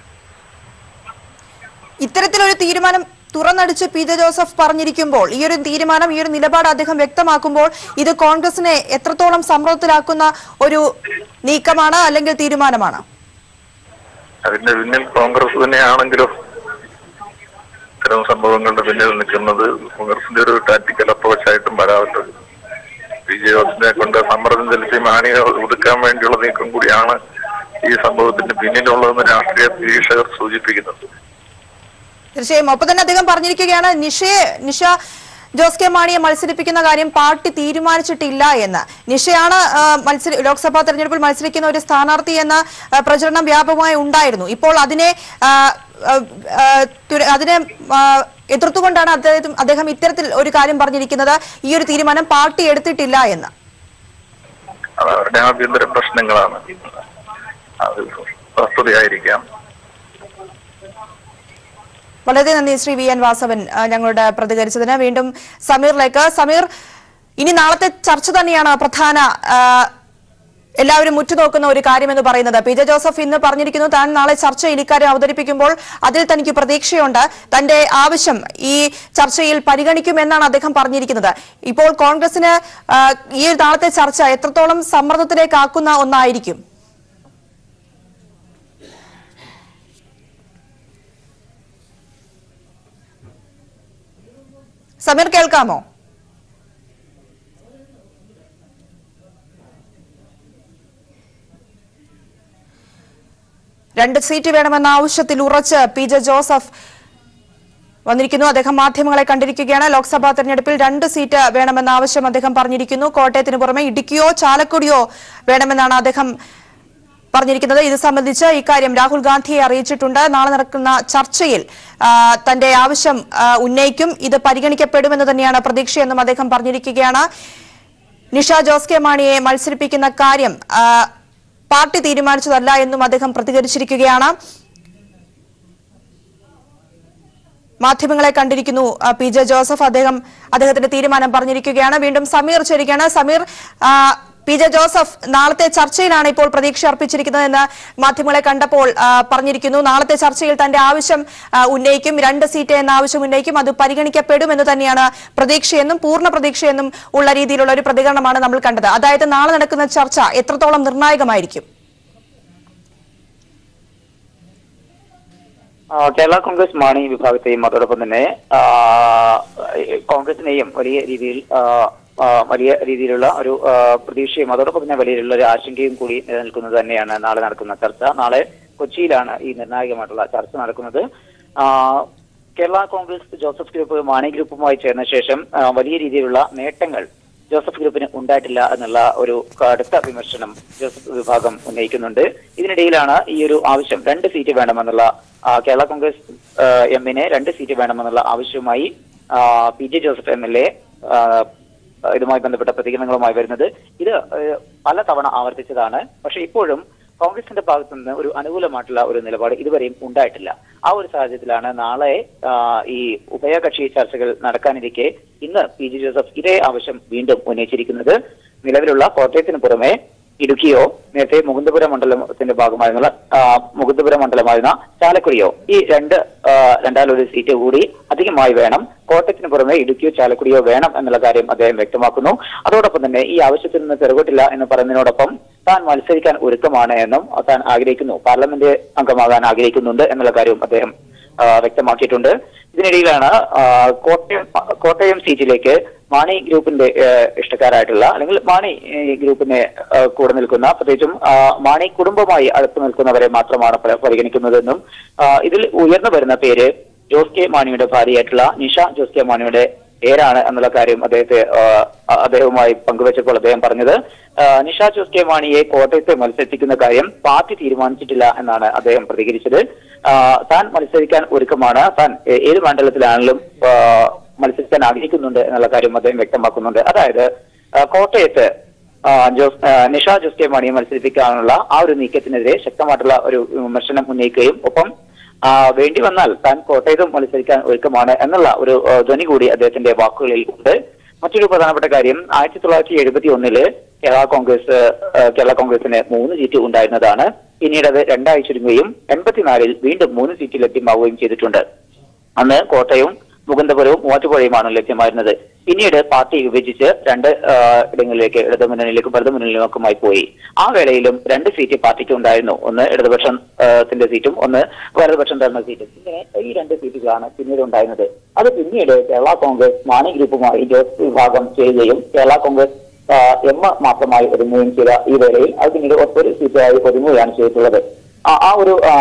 ഇത്തരത്തിലൊരു തീരുമാനം തുറന്നടിച്ച് പി ജെ ജോസഫ് പറഞ്ഞിരിക്കുമ്പോൾ ഈ ഒരു തീരുമാനം ഈ ഒരു നിലപാട് അദ്ദേഹം വ്യക്തമാക്കുമ്പോൾ ഇത് കോൺഗ്രസിനെ എത്രത്തോളം സമ്മർദ്ദത്തിലാക്കുന്ന ഒരു നീക്കമാണ് അല്ലെങ്കിൽ തീരുമാനമാണ് അതിന്റെ പിന്നിൽ കോൺഗ്രസ് തന്നെയാണെങ്കിലും ഇത്തരം സംഭവങ്ങളുടെ പിന്നിൽ നിൽക്കുന്നത് കോൺഗ്രസിന്റെ ഒരു ടാക്ടിക്കൽ അപ്രോച്ചായിട്ടും വരാമല്ലോ ബി ജെ ജോസിനെ കൊണ്ട് സമ്മർദ്ദം ചെലുത്തി മാണിയെ ഒതുക്കാൻ വേണ്ടിയുള്ള നീക്കം കൂടിയാണ് ഈ സംഭവത്തിന്റെ പിന്നിലുള്ളതെന്ന് രാഷ്ട്രീയ നിരീക്ഷകർ സൂചിപ്പിക്കുന്നുണ്ട് തീർച്ചയായും ഒപ്പം തന്നെ അദ്ദേഹം പറഞ്ഞിരിക്കുകയാണ് നിഷയെ നിഷ ജോസ് കെ മാണിയെ മത്സരിപ്പിക്കുന്ന കാര്യം പാർട്ടി തീരുമാനിച്ചിട്ടില്ല എന്ന് നിഷയാണ് ആ, മത്സര ലോക്സഭാ തെരഞ്ഞെടുപ്പിൽ മത്സരിക്കുന്ന ഒരു സ്ഥാനാർത്ഥി എന്ന ആ, പ്രചരണം വ്യാപകമായി ഉണ്ടായിരുന്നു ഇപ്പോൾ അതിനെ ആ, ആ, ആ, തുര- അതിനെ ആ, എതിർത്തുകൊണ്ടാണ് അദ്ദേഹം അദ്ദേഹം ഇത്തരത്തിൽ ഒരു കാര്യം പറഞ്ഞിരിക്കുന്നത് ഈ ഒരു തീരുമാനം പാർട്ടി എടുത്തിട്ടില്ല എന്ന് അത് അവരുടെ ആഭ്യന്തര പ്രശ്നങ്ങളാണ് അത് വസ്തുതയായിരിക്കാം വളരെ നന്ദി ശ്രീ വി എൻ വാസവൻ ആ, ഞങ്ങളോട് പ്രതികരിച്ചതിന് വീണ്ടും സമീറിലേക്ക് സമീർ ഇനി നാളത്തെ ചർച്ച തന്നെയാണ് പ്രധാന ആ, എല്ലാവരും ഉറ്റുനോക്കുന്ന ഒരു കാര്യമെന്ന് പറയുന്നത് പി ജെ ജോസഫ് ഇന്ന് പറഞ്ഞിരിക്കുന്നു താൻ നാളെ ചർച്ചയിൽ ഇക്കാര്യം അവതരിപ്പിക്കുമ്പോൾ അതിൽ തനിക്ക് പ്രതീക്ഷയുണ്ട് തന്റെ ആവശ്യം ഈ ചർച്ചയിൽ പരിഗണിക്കുമെന്നാണ് അദ്ദേഹം പറഞ്ഞിരിക്കുന്നത് ഇപ്പോൾ കോൺഗ്രസിന് ആ, ഈ നാളത്തെ ചർച്ച എത്രത്തോളം സമ്മർദ്ദത്തിലേക്കാക്കുന്ന ഒന്നായിരിക്കും സമീർ കേൾക്കാമോ രണ്ട് സീറ്റ് വേണമെന്ന ആവശ്യത്തിൽ ഉറച്ച് പി ജെ ജോസഫ് വന്നിരിക്കുന്നു അദ്ദേഹം മാധ്യമങ്ങളെ കണ്ടിരിക്കുകയാണ് ലോക്സഭാ തെരഞ്ഞെടുപ്പിൽ രണ്ട് സീറ്റ് വേണമെന്ന ആവശ്യം അദ്ദേഹം പറഞ്ഞിരിക്കുന്നു കോട്ടയത്തിന് പുറമെ ഇടുക്കിയോ ചാലക്കുടിയോ വേണമെന്നാണ് അദ്ദേഹം പറഞ്ഞിരിക്കുന്നത് ഇത് സംബന്ധിച്ച് ഇക്കാര്യം രാഹുൽ ഗാന്ധിയെ അറിയിച്ചിട്ടുണ്ട് നാളെ നടക്കുന്ന ചർച്ചയിൽ ആ, തന്റെ ആവശ്യം ആ, ഉന്നയിക്കും ഇത് പരിഗണിക്കപ്പെടുമെന്ന് തന്നെയാണ് പ്രതീക്ഷയെന്നും അദ്ദേഹം പറഞ്ഞിരിക്കുകയാണ് നിഷ ജോസ് കെ മാണിയെ മത്സരിപ്പിക്കുന്ന കാര്യം ആ, പാർട്ടി തീരുമാനിച്ചതല്ല എന്നും അദ്ദേഹം പ്രതികരിച്ചിരിക്കുകയാണ് മാധ്യമങ്ങളെ കണ്ടിരിക്കുന്നു ആ, പി ജെ ജോസഫ് അദ്ദേഹം അദ്ദേഹത്തിന്റെ തീരുമാനം പറഞ്ഞിരിക്കുകയാണ് വീണ്ടും സമീർ ചേരുകയാണ് സമീർ ആ, പി ജെ ജോസഫ് നാളത്തെ ചർച്ചയിലാണ് ഇപ്പോൾ പ്രതീക്ഷ അർപ്പിച്ചിരിക്കുന്നത് എന്ന് മാധ്യമങ്ങളെ കണ്ടപ്പോൾ ആ, പറഞ്ഞിരിക്കുന്നു നാളത്തെ ചർച്ചയിൽ തന്റെ ആവശ്യം ആ, ഉന്നയിക്കും രണ്ട് സീറ്റ് എന്ന ആവശ്യം ഉന്നയിക്കും അത് പരിഗണിക്കപ്പെടുമെന്ന് തന്നെയാണ് പ്രതീക്ഷയെന്നും പൂർണ്ണ പ്രതീക്ഷയെന്നും ഉള്ള രീതിയിലുള്ള ഒരു പ്രതികരണമാണ് നമ്മൾ കണ്ടത് അതായത് നാളെ നടക്കുന്ന ചർച്ച എത്രത്തോളം നിർണായകമായിരിക്കും ആ, കേരള കോൺഗ്രസ് മാണി വിഭാഗത്തെയും അതോടൊപ്പം തന്നെ ആ, കോൺഗ്രസിനെയും വലിയ രീതിയിൽ ആ, ആ, വലിയ രീതിയിലുള്ള ഒരു ആ, പ്രതീക്ഷയും അതോടൊപ്പം തന്നെ വലിയ രീതിയിലുള്ള ഒരു ആശങ്കയും കൂടി നിലനിൽക്കുന്നത് തന്നെയാണ് നാളെ നടക്കുന്ന ചർച്ച നാളെ കൊച്ചിയിലാണ് ഈ നിർണായകമായിട്ടുള്ള ചർച്ച നടക്കുന്നത് ആ, കേരള കോൺഗ്രസ് ജോസഫ് ഗ്രൂപ്പ് മാണി ഗ്രൂപ്പുമായി ചേർന്ന ശേഷം ആ, വലിയ രീതിയിലുള്ള നേട്ടങ്ങൾ ജോസഫ് ഗ്രൂപ്പിന് ഉണ്ടായിട്ടില്ല എന്നുള്ള ഒരു കടുത്ത വിമർശനം ജോസഫ് വിഭാഗം ഉന്നയിക്കുന്നുണ്ട് ഇതിനിടയിലാണ് ഈ ഒരു ആവശ്യം രണ്ട് സീറ്റ് വേണമെന്നുള്ള ആ, കേരള കോൺഗ്രസ് ആ, എമ്മിനെ രണ്ട് സീറ്റ് വേണമെന്നുള്ള ആവശ്യവുമായി ആ, P J Joseph M L A ഇതുമായി ബന്ധപ്പെട്ട പ്രതികരണങ്ങളുമായി വരുന്നത് ഇത് ഏഹ്, പലതവണ ആവർത്തിച്ചതാണ് പക്ഷെ ഇപ്പോഴും കോൺഗ്രസിന്റെ ഭാഗത്തു നിന്ന് ഒരു അനുകൂലമായിട്ടുള്ള ഒരു നിലപാട് ഇതുവരെയും ഉണ്ടായിട്ടില്ല ആ ഒരു സാഹചര്യത്തിലാണ് നാളെ ആ, ഈ ഉഭയകക്ഷി ചർച്ചകൾ നടക്കാനിരിക്കെ ഇന്ന് പി ജി ജോസഫ് ഇതേ ആവശ്യം വീണ്ടും ഉന്നയിച്ചിരിക്കുന്നത് നിലവിലുള്ള കോട്ടയത്തിന് പുറമെ ഇടുക്കിയോ നേരത്തെ മുകുന്ദപുരം മണ്ഡലത്തിന്റെ ഭാഗമായിരുന്ന ആ, മുകുന്ദപുരം മണ്ഡലമായിരുന്ന ചാലക്കുടിയോ ഈ രണ്ട് ആ, രണ്ടാലൊരു സീറ്റ് കൂടി അധികമായി വേണം കോട്ടയത്തിന് പുറമെ ഇടുക്കിയോ ചാലക്കുടിയോ വേണം എന്നുള്ള കാര്യം അദ്ദേഹം വ്യക്തമാക്കുന്നു അതോടൊപ്പം തന്നെ ഈ ആവശ്യത്തിൽ നിന്ന് പിറകോട്ടില്ല എന്ന് പറയുന്നതിനോടൊപ്പം താൻ മത്സരിക്കാൻ ഒരുക്കമാണ് എന്നും താൻ ആഗ്രഹിക്കുന്നു പാർലമെന്റ് അംഗമാകാൻ ആഗ്രഹിക്കുന്നുണ്ട് എന്നുള്ള കാര്യവും അദ്ദേഹം ആ, വ്യക്തമാക്കിയിട്ടുണ്ട് ഇതിനിടയിലാണ് ആ, കോട്ടയം കോട്ടയം സീറ്റിലേക്ക് മാണി ഗ്രൂപ്പിന്റെ ഏഹ്, ഇഷ്ടക്കാരായിട്ടുള്ള അല്ലെങ്കിൽ മാണി ഏഹ്, ഗ്രൂപ്പിനെ ഏഹ്, കൂടെ നിൽക്കുന്ന പ്രത്യേകിച്ചും ആ, മാണി കുടുംബമായി അടുത്ത് നിൽക്കുന്നവരെ മാത്രമാണ് പ- പരിഗണിക്കുന്നതെന്നും ആ, ഇതിൽ ഉയർന്നു വരുന്ന പേര് ജോസ് കെ മാണിയുടെ ഭാര്യയായിട്ടുള്ള നിഷ ജോസ് കെ മാണിയുടെ പേരാണ് എന്നുള്ള കാര്യം അദ്ദേഹത്തെ ആ, അ- അദ്ദേഹവുമായി പങ്കുവച്ചപ്പോൾ അദ്ദേഹം പറഞ്ഞത് ആ, നിഷ ജോസ് കെ മാണിയെ കോട്ടയത്തെ മത്സരിപ്പിക്കുന്ന കാര്യം പാർട്ടി തീരുമാനിച്ചിട്ടില്ല എന്നാണ് അദ്ദേഹം പ്രതികരിച്ചത് ആ, താൻ മത്സരിക്കാൻ ഒരുക്കമാണ് താൻ ഏ- ഏത് മണ്ഡലത്തിലാണെങ്കിലും ആ, മത്സരിക്കാൻ ആഗ്രഹിക്കുന്നുണ്ട് എന്നുള്ള കാര്യം അദ്ദേഹം വ്യക്തമാക്കുന്നുണ്ട് അതായത് ആ, കോട്ടയത്ത് ആ, ജോസ് ആ, നിഷ ജോസ് കെ മാണിയെ മത്സരിപ്പിക്കാനുള്ള ആ ഒരു നീക്കത്തിനെതിരെ ശക്തമായിട്ടുള്ള ഒരു വിമർശനം ഉന്നയിക്കുകയും ഒപ്പം ആ, വേണ്ടി വന്നാൽ താൻ കോട്ടയത്തും മത്സരിക്കാൻ ഒരുക്കമാണ് എന്നുള്ള ഒരു ആ, ധ്വനി കൂടി അദ്ദേഹത്തിന്റെ വാക്കുകളിൽ ഉണ്ട് മറ്റൊരു പ്രധാനപ്പെട്ട കാര്യം ആയിരത്തി തൊള്ളായിരത്തി എഴുപത്തി ഒന്നില് കേരള കോൺഗ്രസ് ആ, കേരള കോൺഗ്രസിന് മൂന്ന് സീറ്റ് ഉണ്ടായിരുന്നതാണ് പിന്നീട് അത് രണ്ടായി ചുരുങ്ങുകയും എൺപത്തിനാലിൽ വീണ്ടും മൂന്ന് സീറ്റ് ലഭ്യമാവുകയും ചെയ്തിട്ടുണ്ട് അന്ന് കോട്ടയവും മുകുന്ദപുരവും മൂവാറ്റുപുഴയുമാണ് ലഭ്യമായിരുന്നത് പിന്നീട് പാർട്ടി വിഭജിച്ച് രണ്ട് ആ, ഇടങ്ങളിലേക്ക് ഇടതു മുന്നണിയിലേക്കും വലതു മുന്നണിയിലേക്കുമായി പോയി ആ വേളയിലും രണ്ട് സീറ്റ് പാർട്ടിക്ക് ഉണ്ടായിരുന്നു ഒന്ന് ഇടതുപക്ഷത്തിന്റെ സീറ്റും ഒന്ന് വലതുപക്ഷം തരുന്ന സീറ്റും ഇങ്ങനെ ഈ രണ്ട് സീറ്റുകളാണ് പിന്നീട് ഉണ്ടായിരുന്നത് അത് പിന്നീട് കേരള കോൺഗ്രസ് മാണി ഗ്രൂപ്പുമായി ജോസ് വിഭാഗം ചെയ്യുകയും കേരള കോൺഗ്രസ് ആ, എം മാത്രമായി ഒതുങ്ങുകയും ചെയ്ത ഈ വേളയിൽ അത് പിന്നീട് ഒരു സീറ്റായി ഒതുങ്ങുകയാണ് ചെയ്തിട്ടുള്ളത് ആ- ആ ഒരു ആ,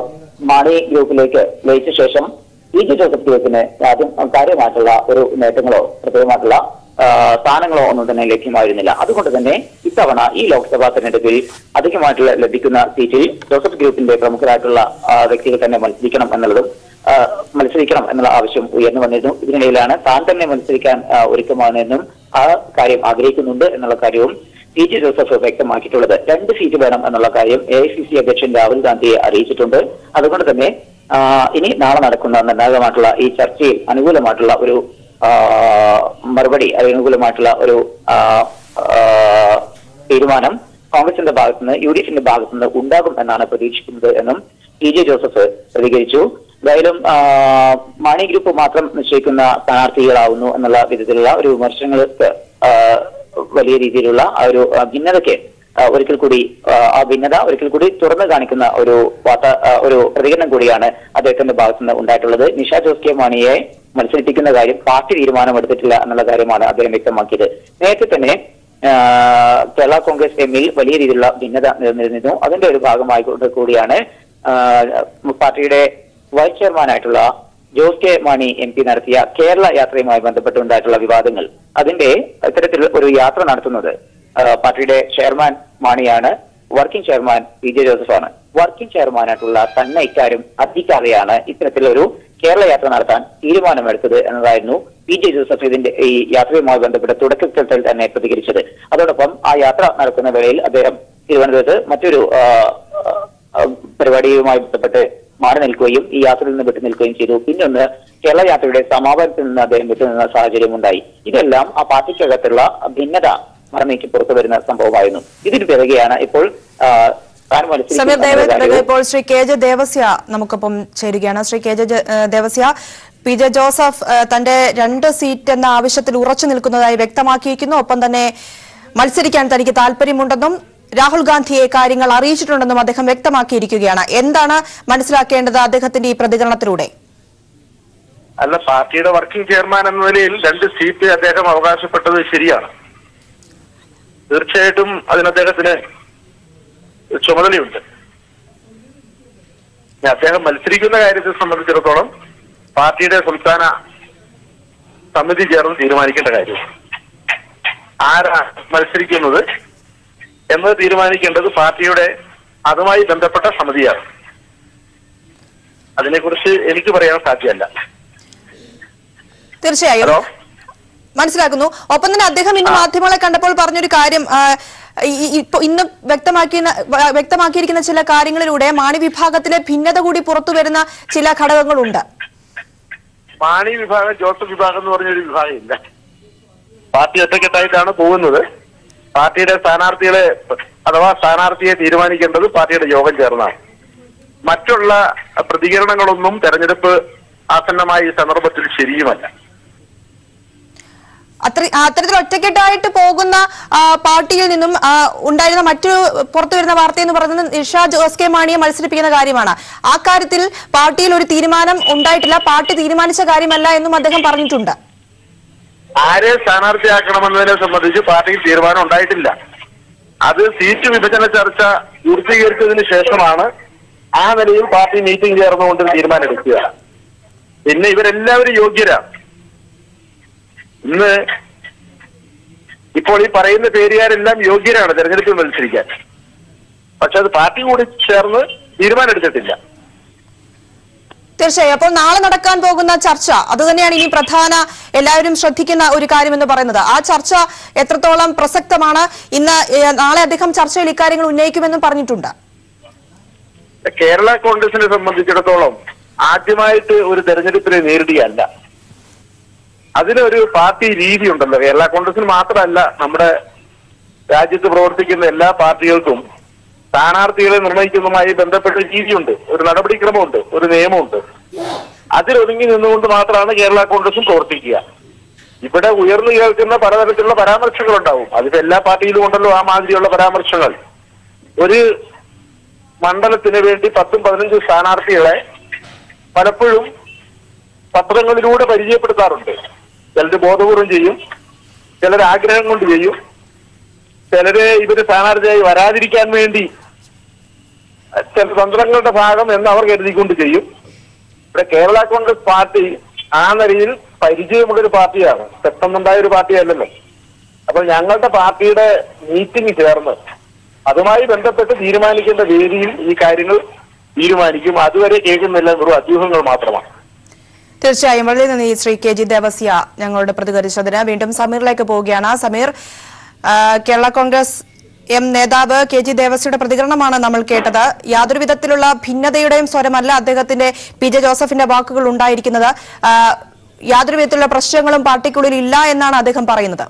മാണി ഗ്രൂപ്പിലേക്ക് ലയിച്ച ശേഷം പി ജെ ജോസഫ് ഗ്രൂപ്പിന് ആദ്യം കാര്യമായിട്ടുള്ള ഒരു നേട്ടങ്ങളോ പ്രത്യേകമായിട്ടുള്ള ആ, സ്ഥാനങ്ങളോ ഒന്നും തന്നെ ലഭ്യമായിരുന്നില്ല അതുകൊണ്ട് തന്നെ ഇത്തവണ ഈ ലോക്സഭാ തെരഞ്ഞെടുപ്പിൽ അധികമായിട്ടുള്ള ലഭിക്കുന്ന സീറ്റിൽ ജോസഫ് ഗ്രൂപ്പിന്റെ പ്രമുഖരായിട്ടുള്ള ആ, വ്യക്തികൾ തന്നെ മത്സരിക്കണം എന്നുള്ളതും ആ, മത്സരിക്കണം എന്നുള്ള ആവശ്യം ഉയർന്നു വന്നിരുന്നു ഇതിനിടയിലാണ് താൻ തന്നെ മത്സരിക്കാൻ ആ, ഒരുക്കമാണെന്നും ആ കാര്യം ആഗ്രഹിക്കുന്നുണ്ട് എന്നുള്ള കാര്യവും പി ജെ ജോസഫ് വ്യക്തമാക്കിയിട്ടുള്ളത് രണ്ട് സീറ്റ് വേണം എന്നുള്ള കാര്യം എ ഐ സി സി അധ്യക്ഷൻ രാഹുൽ ഗാന്ധിയെ അറിയിച്ചിട്ടുണ്ട് അതുകൊണ്ട് തന്നെ ആ, ഇനി നാളെ നടക്കുന്ന നിർണായകമായിട്ടുള്ള ഈ ചർച്ചയിൽ അനുകൂലമായിട്ടുള്ള ഒരു ആ, മറുപടി അല്ലെങ്കിൽ അനുകൂലമായിട്ടുള്ള ഒരു ആ, ആ, തീരുമാനം കോൺഗ്രസിന്റെ ഭാഗത്തുനിന്ന് യു ഡി എഫിന്റെ ഭാഗത്തുനിന്ന് ഉണ്ടാകും എന്നാണ് പ്രതീക്ഷിക്കുന്നത് എന്നും പി ജെ ജോസഫ് പ്രതികരിച്ചു എന്തായാലും ആ, മാണി ഗ്രൂപ്പ് മാത്രം നിശ്ചയിക്കുന്ന സ്ഥാനാർത്ഥികളാവുന്നു എന്നുള്ള വിധത്തിലുള്ള ഒരു വിമർശനങ്ങൾക്ക് ആ, വലിയ രീതിയിലുള്ള ആ ഒരു ആ, ഭിന്നതയ്ക്ക് ആ, ഒരിക്കൽ കൂടി ആ, ആ ഭിന്നത ഒരിക്കൽ കൂടി തുറന്നു കാണിക്കുന്ന ഒരു വാർത്ത ആ, ഒരു പ്രതികരണം കൂടിയാണ് അദ്ദേഹത്തിന്റെ ഭാഗത്തുനിന്ന് ഉണ്ടായിട്ടുള്ളത് നിഷ ജോസ് കെ മാണിയെ മത്സരിപ്പിക്കുന്ന കാര്യം പാർട്ടി തീരുമാനമെടുത്തിട്ടില്ല എന്നുള്ള കാര്യമാണ് അദ്ദേഹം വ്യക്തമാക്കിയത് നേരത്തെ തന്നെ ആ, കേരള കോൺഗ്രസ് എമ്മിൽ വലിയ രീതിയിലുള്ള ഭിന്നത നിലനിന്നിരുന്നു അതിന്റെ ഒരു ഭാഗമായിക്കൊണ്ട് കൂടിയാണ് ആ, പാർട്ടിയുടെ വൈസ് ചെയർമാനായിട്ടുള്ള Jose K Mani M P നടത്തിയ കേരള യാത്രയുമായി ബന്ധപ്പെട്ടുണ്ടായിട്ടുള്ള വിവാദങ്ങൾ അതിന്റെ ഇത്തരത്തിൽ ഒരു യാത്ര നടത്തുന്നത് ആ, പാർട്ടിയുടെ ചെയർമാൻ മാണിയാണ് വർക്കിംഗ് ചെയർമാൻ പി ജെ ജോസഫാണ് വർക്കിംഗ് ചെയർമാനായിട്ടുള്ള തന്നെ ഇക്കാര്യം അധികാരിയാണ് ഇത്തരത്തിലൊരു കേരള യാത്ര നടത്താൻ തീരുമാനമെടുത്തത് എന്നതായിരുന്നു പി ജെ ജോസഫ് ഇതിന്റെ ഈ യാത്രയുമായി ബന്ധപ്പെട്ട് തുടക്കത്തിൽ തന്നെ പ്രതികരിച്ചത് അതോടൊപ്പം ആ യാത്ര നടക്കുന്ന വേളയിൽ അദ്ദേഹം തിരുവനന്തപുരത്ത് മറ്റൊരു ആ, ആ, പരിപാടിയുമായി ബന്ധപ്പെട്ട് മാറി നിൽക്കുകയും ഈ യാത്രയിൽ നിന്ന് വിട്ടു നിൽക്കുകയും ചെയ്തു പിന്നെ ഒന്ന് കേരള യാത്രയുടെ സമാപനത്തിൽ നിന്ന് അദ്ദേഹം വിട്ടുനിന്ന സാഹചര്യം ഉണ്ടായി ഇതെല്ലാം ആ പാർട്ടിക്കകത്തുള്ള ഭിന്നത മറന്നേക്ക് പുറത്തു വരുന്ന സംഭവമായിരുന്നു ഇതിന് പിറകെയാണ് ഇപ്പോൾ ആ, താൻ മത്സരിക്കും സമീർ എന്നുള്ള ദേവ കാര്യവും ഇപ്പോൾ ശ്രീ കെ ജെ ദേവസ്യ നമുക്കൊപ്പം ചേരുകയാണ് ശ്രീ കെ ജെ ജെ- ഏഹ് ദേവസ്യ പി ജെ ജോസഫ് ഏഹ് തന്റെ രണ്ട് സീറ്റ് എന്ന ആവശ്യത്തിൽ ഉറച്ചു നിൽക്കുന്നതായി വ്യക്തമാക്കിയിരിക്കുന്നു ഒപ്പം തന്നെ മത്സരിക്കാൻ തനിക്ക് താല്പര്യമുണ്ടെന്നും രാഹുൽ ഗാന്ധിയെ കാര്യങ്ങൾ അറിയിച്ചിട്ടുണ്ടെന്നും അദ്ദേഹം വ്യക്തമാക്കിയിരിക്കുകയാണ് എന്താണ് മനസ്സിലാക്കേണ്ടത് അദ്ദേഹത്തിന്റെ ഈ പ്രതികരണത്തിലൂടെ അല്ല പാർട്ടിയുടെ വർക്കിംഗ് ചെയർമാൻ എന്ന നിലയിൽ രണ്ട് സീറ്റ് അദ്ദേഹം അവകാശപ്പെട്ടത് ശരിയാണ് തീർച്ചയായിട്ടും അതിന് അദ്ദേഹത്തിന് ചുമതലയുണ്ട് ഇനി അദ്ദേഹം മത്സരിക്കുന്ന കാര്യത്തെ സംബന്ധിച്ചിടത്തോളം പാർട്ടിയുടെ സംസ്ഥാന സമിതി ചേർന്ന് തീരുമാനിക്കേണ്ട കാര്യം ആരാ മത്സരിക്കുന്നത് എന്നത് തീരുമാനിക്കേണ്ടത് പാർട്ടിയുടെ അതുമായി ബന്ധപ്പെട്ട സമിതിയാണ് അതിനെക്കുറിച്ച് എനിക്ക് പറയാൻ സാധ്യമല്ല തീർച്ചയായും ഹലോ മനസ്സിലാക്കുന്നു ഒപ്പം തന്നെ അദ്ദേഹം ഇന്ന് മാധ്യമങ്ങളെ കണ്ടപ്പോൾ പറഞ്ഞൊരു കാര്യം ആ, ഈ- ഇപ്പൊ ഇന്ന് വ്യക്തമാക്കിയ വ്യക്തമാക്കിയിരിക്കുന്ന ചില കാര്യങ്ങളിലൂടെ മാണി വിഭാഗത്തിലെ ഭിന്നത കൂടി പുറത്തു വരുന്ന ചില ഘടകങ്ങളുണ്ട് മാണി വിഭാഗം ജോസഫ് വിഭാഗം എന്ന് പറഞ്ഞൊരു വിഭാഗം ഇല്ല പാർട്ടി ഒറ്റക്കെട്ടായിട്ടാണ് പോകുന്നത് പാർട്ടിയുടെ സ്ഥാനാർത്ഥികളെ അഥവാ സ്ഥാനാർത്ഥിയെ തീരുമാനിക്കേണ്ടത് പാർട്ടിയുടെ യോഗം ചേർന്നാണ് മറ്റുള്ള പ്രതികരണങ്ങളൊന്നും തെരഞ്ഞെടുപ്പ് ആസന്നമായ ഈ സന്ദർഭത്തിൽ ശരിയുമല്ല അത്ര അത്തരത്തിൽ ഒറ്റക്കെട്ടായിട്ട് പോകുന്ന ആ, പാർട്ടിയിൽ നിന്നും ആ, ഉണ്ടായിരുന്ന മറ്റൊരു പുറത്തു വരുന്ന വാർത്ത എന്ന് പറയുന്നത് നിഷ ജോസ് കെ മാണിയെ മത്സരിപ്പിക്കുന്ന കാര്യമാണ് ആ കാര്യത്തിൽ പാർട്ടിയിൽ ഒരു തീരുമാനം ഉണ്ടായിട്ടില്ല പാർട്ടി തീരുമാനിച്ച കാര്യമല്ല എന്നും അദ്ദേഹം പറഞ്ഞിട്ടുണ്ട് ആരെ സ്ഥാനാർത്ഥിയാക്കണമെന്നതിനെ സംബന്ധിച്ച് പാർട്ടിയിൽ തീരുമാനം ഉണ്ടായിട്ടില്ല അത് സീറ്റ് വിഭജന ചർച്ച പൂർത്തീകരിച്ചതിന് ശേഷമാണ് ആ നിലയിൽ പാർട്ടി മീറ്റിംഗ് ചേർന്നുകൊണ്ട് തീരുമാനം എടുക്കുക പിന്നെ ഇവരെല്ലാവരും യോഗ്യരാണ് ഇന്ന് ഇപ്പോൾ ഈ പറയുന്ന പേരുകാരെല്ലാം യോഗ്യരാണ് തെരഞ്ഞെടുപ്പിൽ മത്സരിക്കാൻ പക്ഷെ അത് പാർട്ടി കൂടി ചേർന്ന് തീരുമാനം എടുത്തിട്ടില്ല തീർച്ചയായും അപ്പോൾ നാളെ നടക്കാൻ പോകുന്ന ചർച്ച അത് തന്നെയാണ് ഇനി പ്രധാന എല്ലാവരും ശ്രദ്ധിക്കുന്ന ഒരു കാര്യമെന്ന് പറയുന്നത് ആ ചർച്ച എത്രത്തോളം പ്രസക്തമാണ് ഇന്ന് ഏഹ്, നാളെ അദ്ദേഹം ചർച്ചയിൽ ഇക്കാര്യങ്ങൾ ഉന്നയിക്കുമെന്നും പറഞ്ഞിട്ടുണ്ട് കേരള കോൺഗ്രസിനെ സംബന്ധിച്ചിടത്തോളം ആദ്യമായിട്ട് ഒരു തെരഞ്ഞെടുപ്പിനെ നേരിടുകയല്ല അതിനൊരു പാർട്ടി രീതി ഉണ്ടല്ലോ കേരള കോൺഗ്രസിന് മാത്രമല്ല നമ്മുടെ രാജ്യത്ത് പ്രവർത്തിക്കുന്ന എല്ലാ പാർട്ടികൾക്കും സ്ഥാനാർത്ഥികളെ നിർണയിക്കുന്നതുമായി ബന്ധപ്പെട്ട രീതിയുണ്ട് ഒരു നടപടിക്രമമുണ്ട് ഒരു നിയമമുണ്ട് അതിലൊതുങ്ങി നിന്നുകൊണ്ട് മാത്രമാണ് കേരള കോൺഗ്രസും പ്രവർത്തിക്കുക ഇവിടെ ഉയർന്നു കേൾക്കുന്ന പലതരത്തിലുള്ള പരാമർശങ്ങൾ ഉണ്ടാവും അതിപ്പോ എല്ലാ പാർട്ടിയിലും ഉണ്ടല്ലോ ആ മാതിരിയുള്ള പരാമർശങ്ങൾ ഒരു മണ്ഡലത്തിന് വേണ്ടി പത്തും പതിനഞ്ചും സ്ഥാനാർത്ഥികളെ പലപ്പോഴും പത്രങ്ങളിലൂടെ പരിചയപ്പെടുത്താറുണ്ട് ചിലര് ബോധപൂർവം ചെയ്യും ചിലർ ആഗ്രഹം കൊണ്ട് ചെയ്യും ചിലര് ഇവര് സ്ഥാനാർത്ഥിയായി വരാതിരിക്കാൻ വേണ്ടി ചില തന്ത്രങ്ങളുടെ ഭാഗം എന്ന് അവർ കരുതിക്കൊണ്ട് ചെയ്യും ഇവിടെ കേരള കോൺഗ്രസ് പാർട്ടി ആ നിലയിൽ പരിചയമുള്ള ഒരു പാർട്ടിയാണ് പെട്ടെന്നുണ്ടായ ഒരു പാർട്ടിയല്ലല്ലോ അപ്പൊ ഞങ്ങളുടെ പാർട്ടിയുടെ മീറ്റിംഗ് ചേർന്ന് അതുമായി ബന്ധപ്പെട്ട് തീരുമാനിക്കേണ്ട വേദിയിൽ ഈ കാര്യങ്ങൾ തീരുമാനിക്കും അതുവരെ കേൾക്കുന്നില്ല വെറും അഭ്യൂഹങ്ങൾ മാത്രമാണ് തീർച്ചയായും വളരെ നന്ദി ശ്രീ കെ ജി ദേവസ്യ ഞങ്ങളോട് പ്രതികരിച്ചതിന് വീണ്ടും സമീറിലേക്ക് പോവുകയാണ് സമീർ ആ, കേരള കോൺഗ്രസ് എം നേതാവ് കെ ജി ദേവസ്യയുടെ പ്രതികരണമാണ് നമ്മൾ കേട്ടത് യാതൊരു വിധത്തിലുള്ള ഭിന്നതയുടെയും സ്വരമല്ല അദ്ദേഹത്തിന്റെ പി ജെ ജോസഫിന്റെ വാക്കുകൾ ഉണ്ടായിരിക്കുന്നത് ആ, യാതൊരു വിധത്തിലുള്ള പ്രശ്നങ്ങളും പാർട്ടിക്കുള്ളിൽ ഇല്ല എന്നാണ് അദ്ദേഹം പറയുന്നത്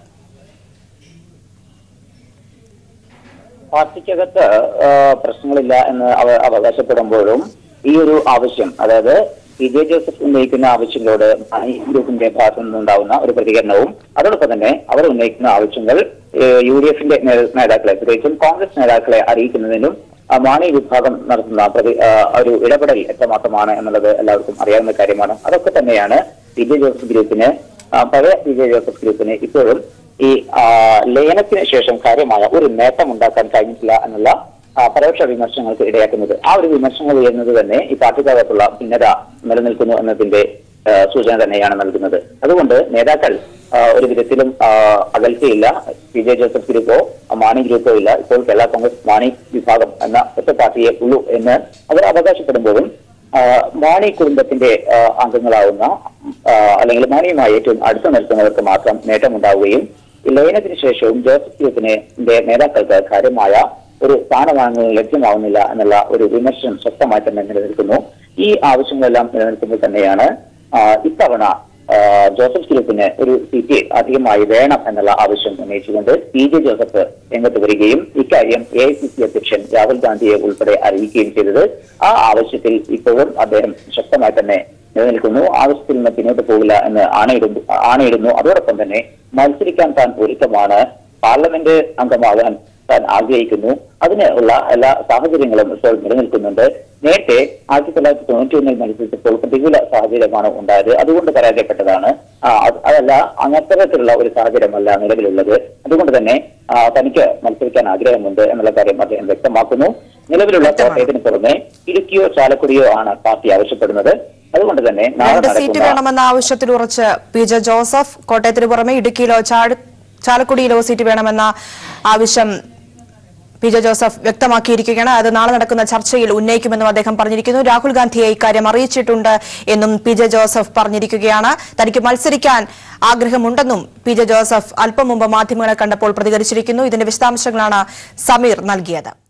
പാർട്ടിക്കകത്ത് ആ, പ്രശ്നങ്ങളില്ല എന്ന് അവർ അവകാശപ്പെടുമ്പോഴും ഈ ഒരു ആവശ്യം അതായത് പി ജെ ജോസഫ് ഉന്നയിക്കുന്ന ആവശ്യങ്ങളോട് ഈ ഗ്രൂപ്പിന്റെ ഭാഗത്തു നിന്നുണ്ടാവുന്ന ഒരു പ്രതികരണവും അതോടൊപ്പം തന്നെ അവർ ഉന്നയിക്കുന്ന ആവശ്യങ്ങൾ യു ഡി എഫിന്റെ നേതാക്കളെ പ്രത്യേകിച്ചും കോൺഗ്രസ് നേതാക്കളെ അറിയിക്കുന്നതിനും ആ, മാണി വിഭാഗം നടത്തുന്ന പ്രതി ആ, ഒരു ഇടപെടൽ എത്രമാത്രമാണ് എന്നുള്ളത് എല്ലാവർക്കും അറിയാവുന്ന കാര്യമാണ് അതൊക്കെ തന്നെയാണ് പി ജെ ജോസഫ് ഗ്രൂപ്പിന് ആ, പഴയ പി ജെ ജോസഫ് ഗ്രൂപ്പിന് ഇപ്പോഴും ഈ ആ, ലയനത്തിന് ശേഷം കാര്യമായ ഒരു നേട്ടം ഉണ്ടാക്കാൻ കഴിഞ്ഞിട്ടില്ല എന്നുള്ള ആ, പരോക്ഷ വിമർശനങ്ങൾക്ക് ഇടയാക്കുന്നത് ആ ഒരു വിമർശനങ്ങൾ ഉയരുന്നത് തന്നെ ഈ പാർട്ടിക്കകത്തുള്ള ഭിന്നത നിലനിൽക്കുന്നു എന്നതിന്റെ ആ, സൂചന തന്നെയാണ് നൽകുന്നത് അതുകൊണ്ട് നേതാക്കൾ ആ, ഒരു വിധത്തിലും ആ, അകൽച്ചയില്ല പി ജെ ജോസഫ് ഗ്രൂപ്പോ ആ, മാണി ഗ്രൂപ്പോ ഇല്ല ഇപ്പോൾ കേരള കോൺഗ്രസ് മാണി വിഭാഗം എന്ന ഒറ്റ പാർട്ടിയെ ഉള്ളൂ എന്ന് അവർ അവകാശപ്പെടുമ്പോഴും ആ, മാണി കുടുംബത്തിന്റെ ആ, അംഗങ്ങളാവുന്ന ആ, അല്ലെങ്കിൽ മാണിയുമായി ഏറ്റവും അടുത്ത് നിൽക്കുന്നവർക്ക് മാത്രം നേട്ടമുണ്ടാവുകയും ഈ ലയനത്തിന് ശേഷവും ജോസഫ് ഗ്രൂപ്പിനെ ന്റെ നേതാക്കൾക്ക് കാര്യമായ ഒരു സ്ഥാനമാനങ്ങൾ ലഭ്യമാവുന്നില്ല എന്നുള്ള ഒരു വിമർശനം ശക്തമായി തന്നെ നിലനിൽക്കുന്നു ഈ ആവശ്യങ്ങളെല്ലാം നിലനിൽക്കുമ്പോൾ തന്നെയാണ് ആ, ഇത്തവണ ആ, ജോസഫ് ഗ്രൂപ്പിന് ഒരു സീറ്റ് അധികമായി വേണം എന്നുള്ള ആവശ്യം ഉന്നയിച്ചുകൊണ്ട് പി ജെ ജോസഫ് രംഗത്ത് വരികയും ഇക്കാര്യം എ ഐ സി സി അധ്യക്ഷൻ രാഹുൽ ഗാന്ധിയെ ഉൾപ്പെടെ അറിയിക്കുകയും ചെയ്തത് ആ ആവശ്യത്തിൽ ഇപ്പോഴും അദ്ദേഹം ശക്തമായി തന്നെ നിലനിൽക്കുന്നു ആവശ്യത്തിൽ നിന്ന് പിന്നോട്ട് പോകില്ല എന്ന് ആണയിടുന്നു ആണയിടുന്നു അതോടൊപ്പം തന്നെ മത്സരിക്കാൻ താൻ ഒരുക്കമാണ് പാർലമെന്റ് അംഗമാകാൻ താൻ ആഗ്രഹിക്കുന്നു അതിന് ഉള്ള എല്ലാ സാഹചര്യങ്ങളും ഇപ്പോൾ നിലനിൽക്കുന്നുണ്ട് നേരത്തെ ആയിരത്തി തൊള്ളായിരത്തി തൊണ്ണൂറ്റി ഒന്നിൽ മത്സരിച്ചപ്പോൾ പ്രതികൂല സാഹചര്യമാണ് ഉണ്ടായത് അതുകൊണ്ട് പരാജയപ്പെട്ടതാണ് ആ, അത് അതല്ല അങ്ങത്തരത്തിലുള്ള ഒരു സാഹചര്യമല്ല നിലവിലുള്ളത് അതുകൊണ്ട് തന്നെ ആ, തനിക്ക് മത്സരിക്കാൻ ആഗ്രഹമുണ്ട് എന്നുള്ള കാര്യം അദ്ദേഹം വ്യക്തമാക്കുന്നു നിലവിലുള്ള വ്യക്തമാണ്. കോട്ടയത്തിന് പുറമെ ഇടുക്കിയോ ചാലക്കുടിയോ ആണ് പാർട്ടി ആവശ്യപ്പെടുന്നത് അതുകൊണ്ട് തന്നെ നാളെ രണ്ട് സീറ്റ് നടക്കുന്ന വേണമെന്ന ആവശ്യത്തിൽ ഉറച്ച് പി ജെ ജോസഫ് കോട്ടയത്തിന് പുറമെ ഇടുക്കിയിലോ ചാട് ചാലക്കുടിയിലോ സീറ്റ് വേണമെന്ന ആവശ്യം പി ജെ ജോസഫ് വ്യക്തമാക്കിയിരിക്കുകയാണ് അത് നാളെ നടക്കുന്ന ചർച്ചയിൽ ഉന്നയിക്കുമെന്നും അദ്ദേഹം പറഞ്ഞിരിക്കുന്നു രാഹുൽ ഗാന്ധിയെ ഇക്കാര്യം അറിയിച്ചിട്ടുണ്ട് എന്നും പി ജെ ജോസഫ് പറഞ്ഞിരിക്കുകയാണ് തനിക്ക് മത്സരിക്കാൻ ആഗ്രഹമുണ്ടെന്നും പി ജെ ജോസഫ് അല്പം മുമ്പ് മാധ്യമങ്ങളെ കണ്ടപ്പോൾ പ്രതികരിച്ചിരിക്കുന്നു ഇതിന്റെ വിശദാംശങ്ങളാണ് സമീർ നൽകിയത്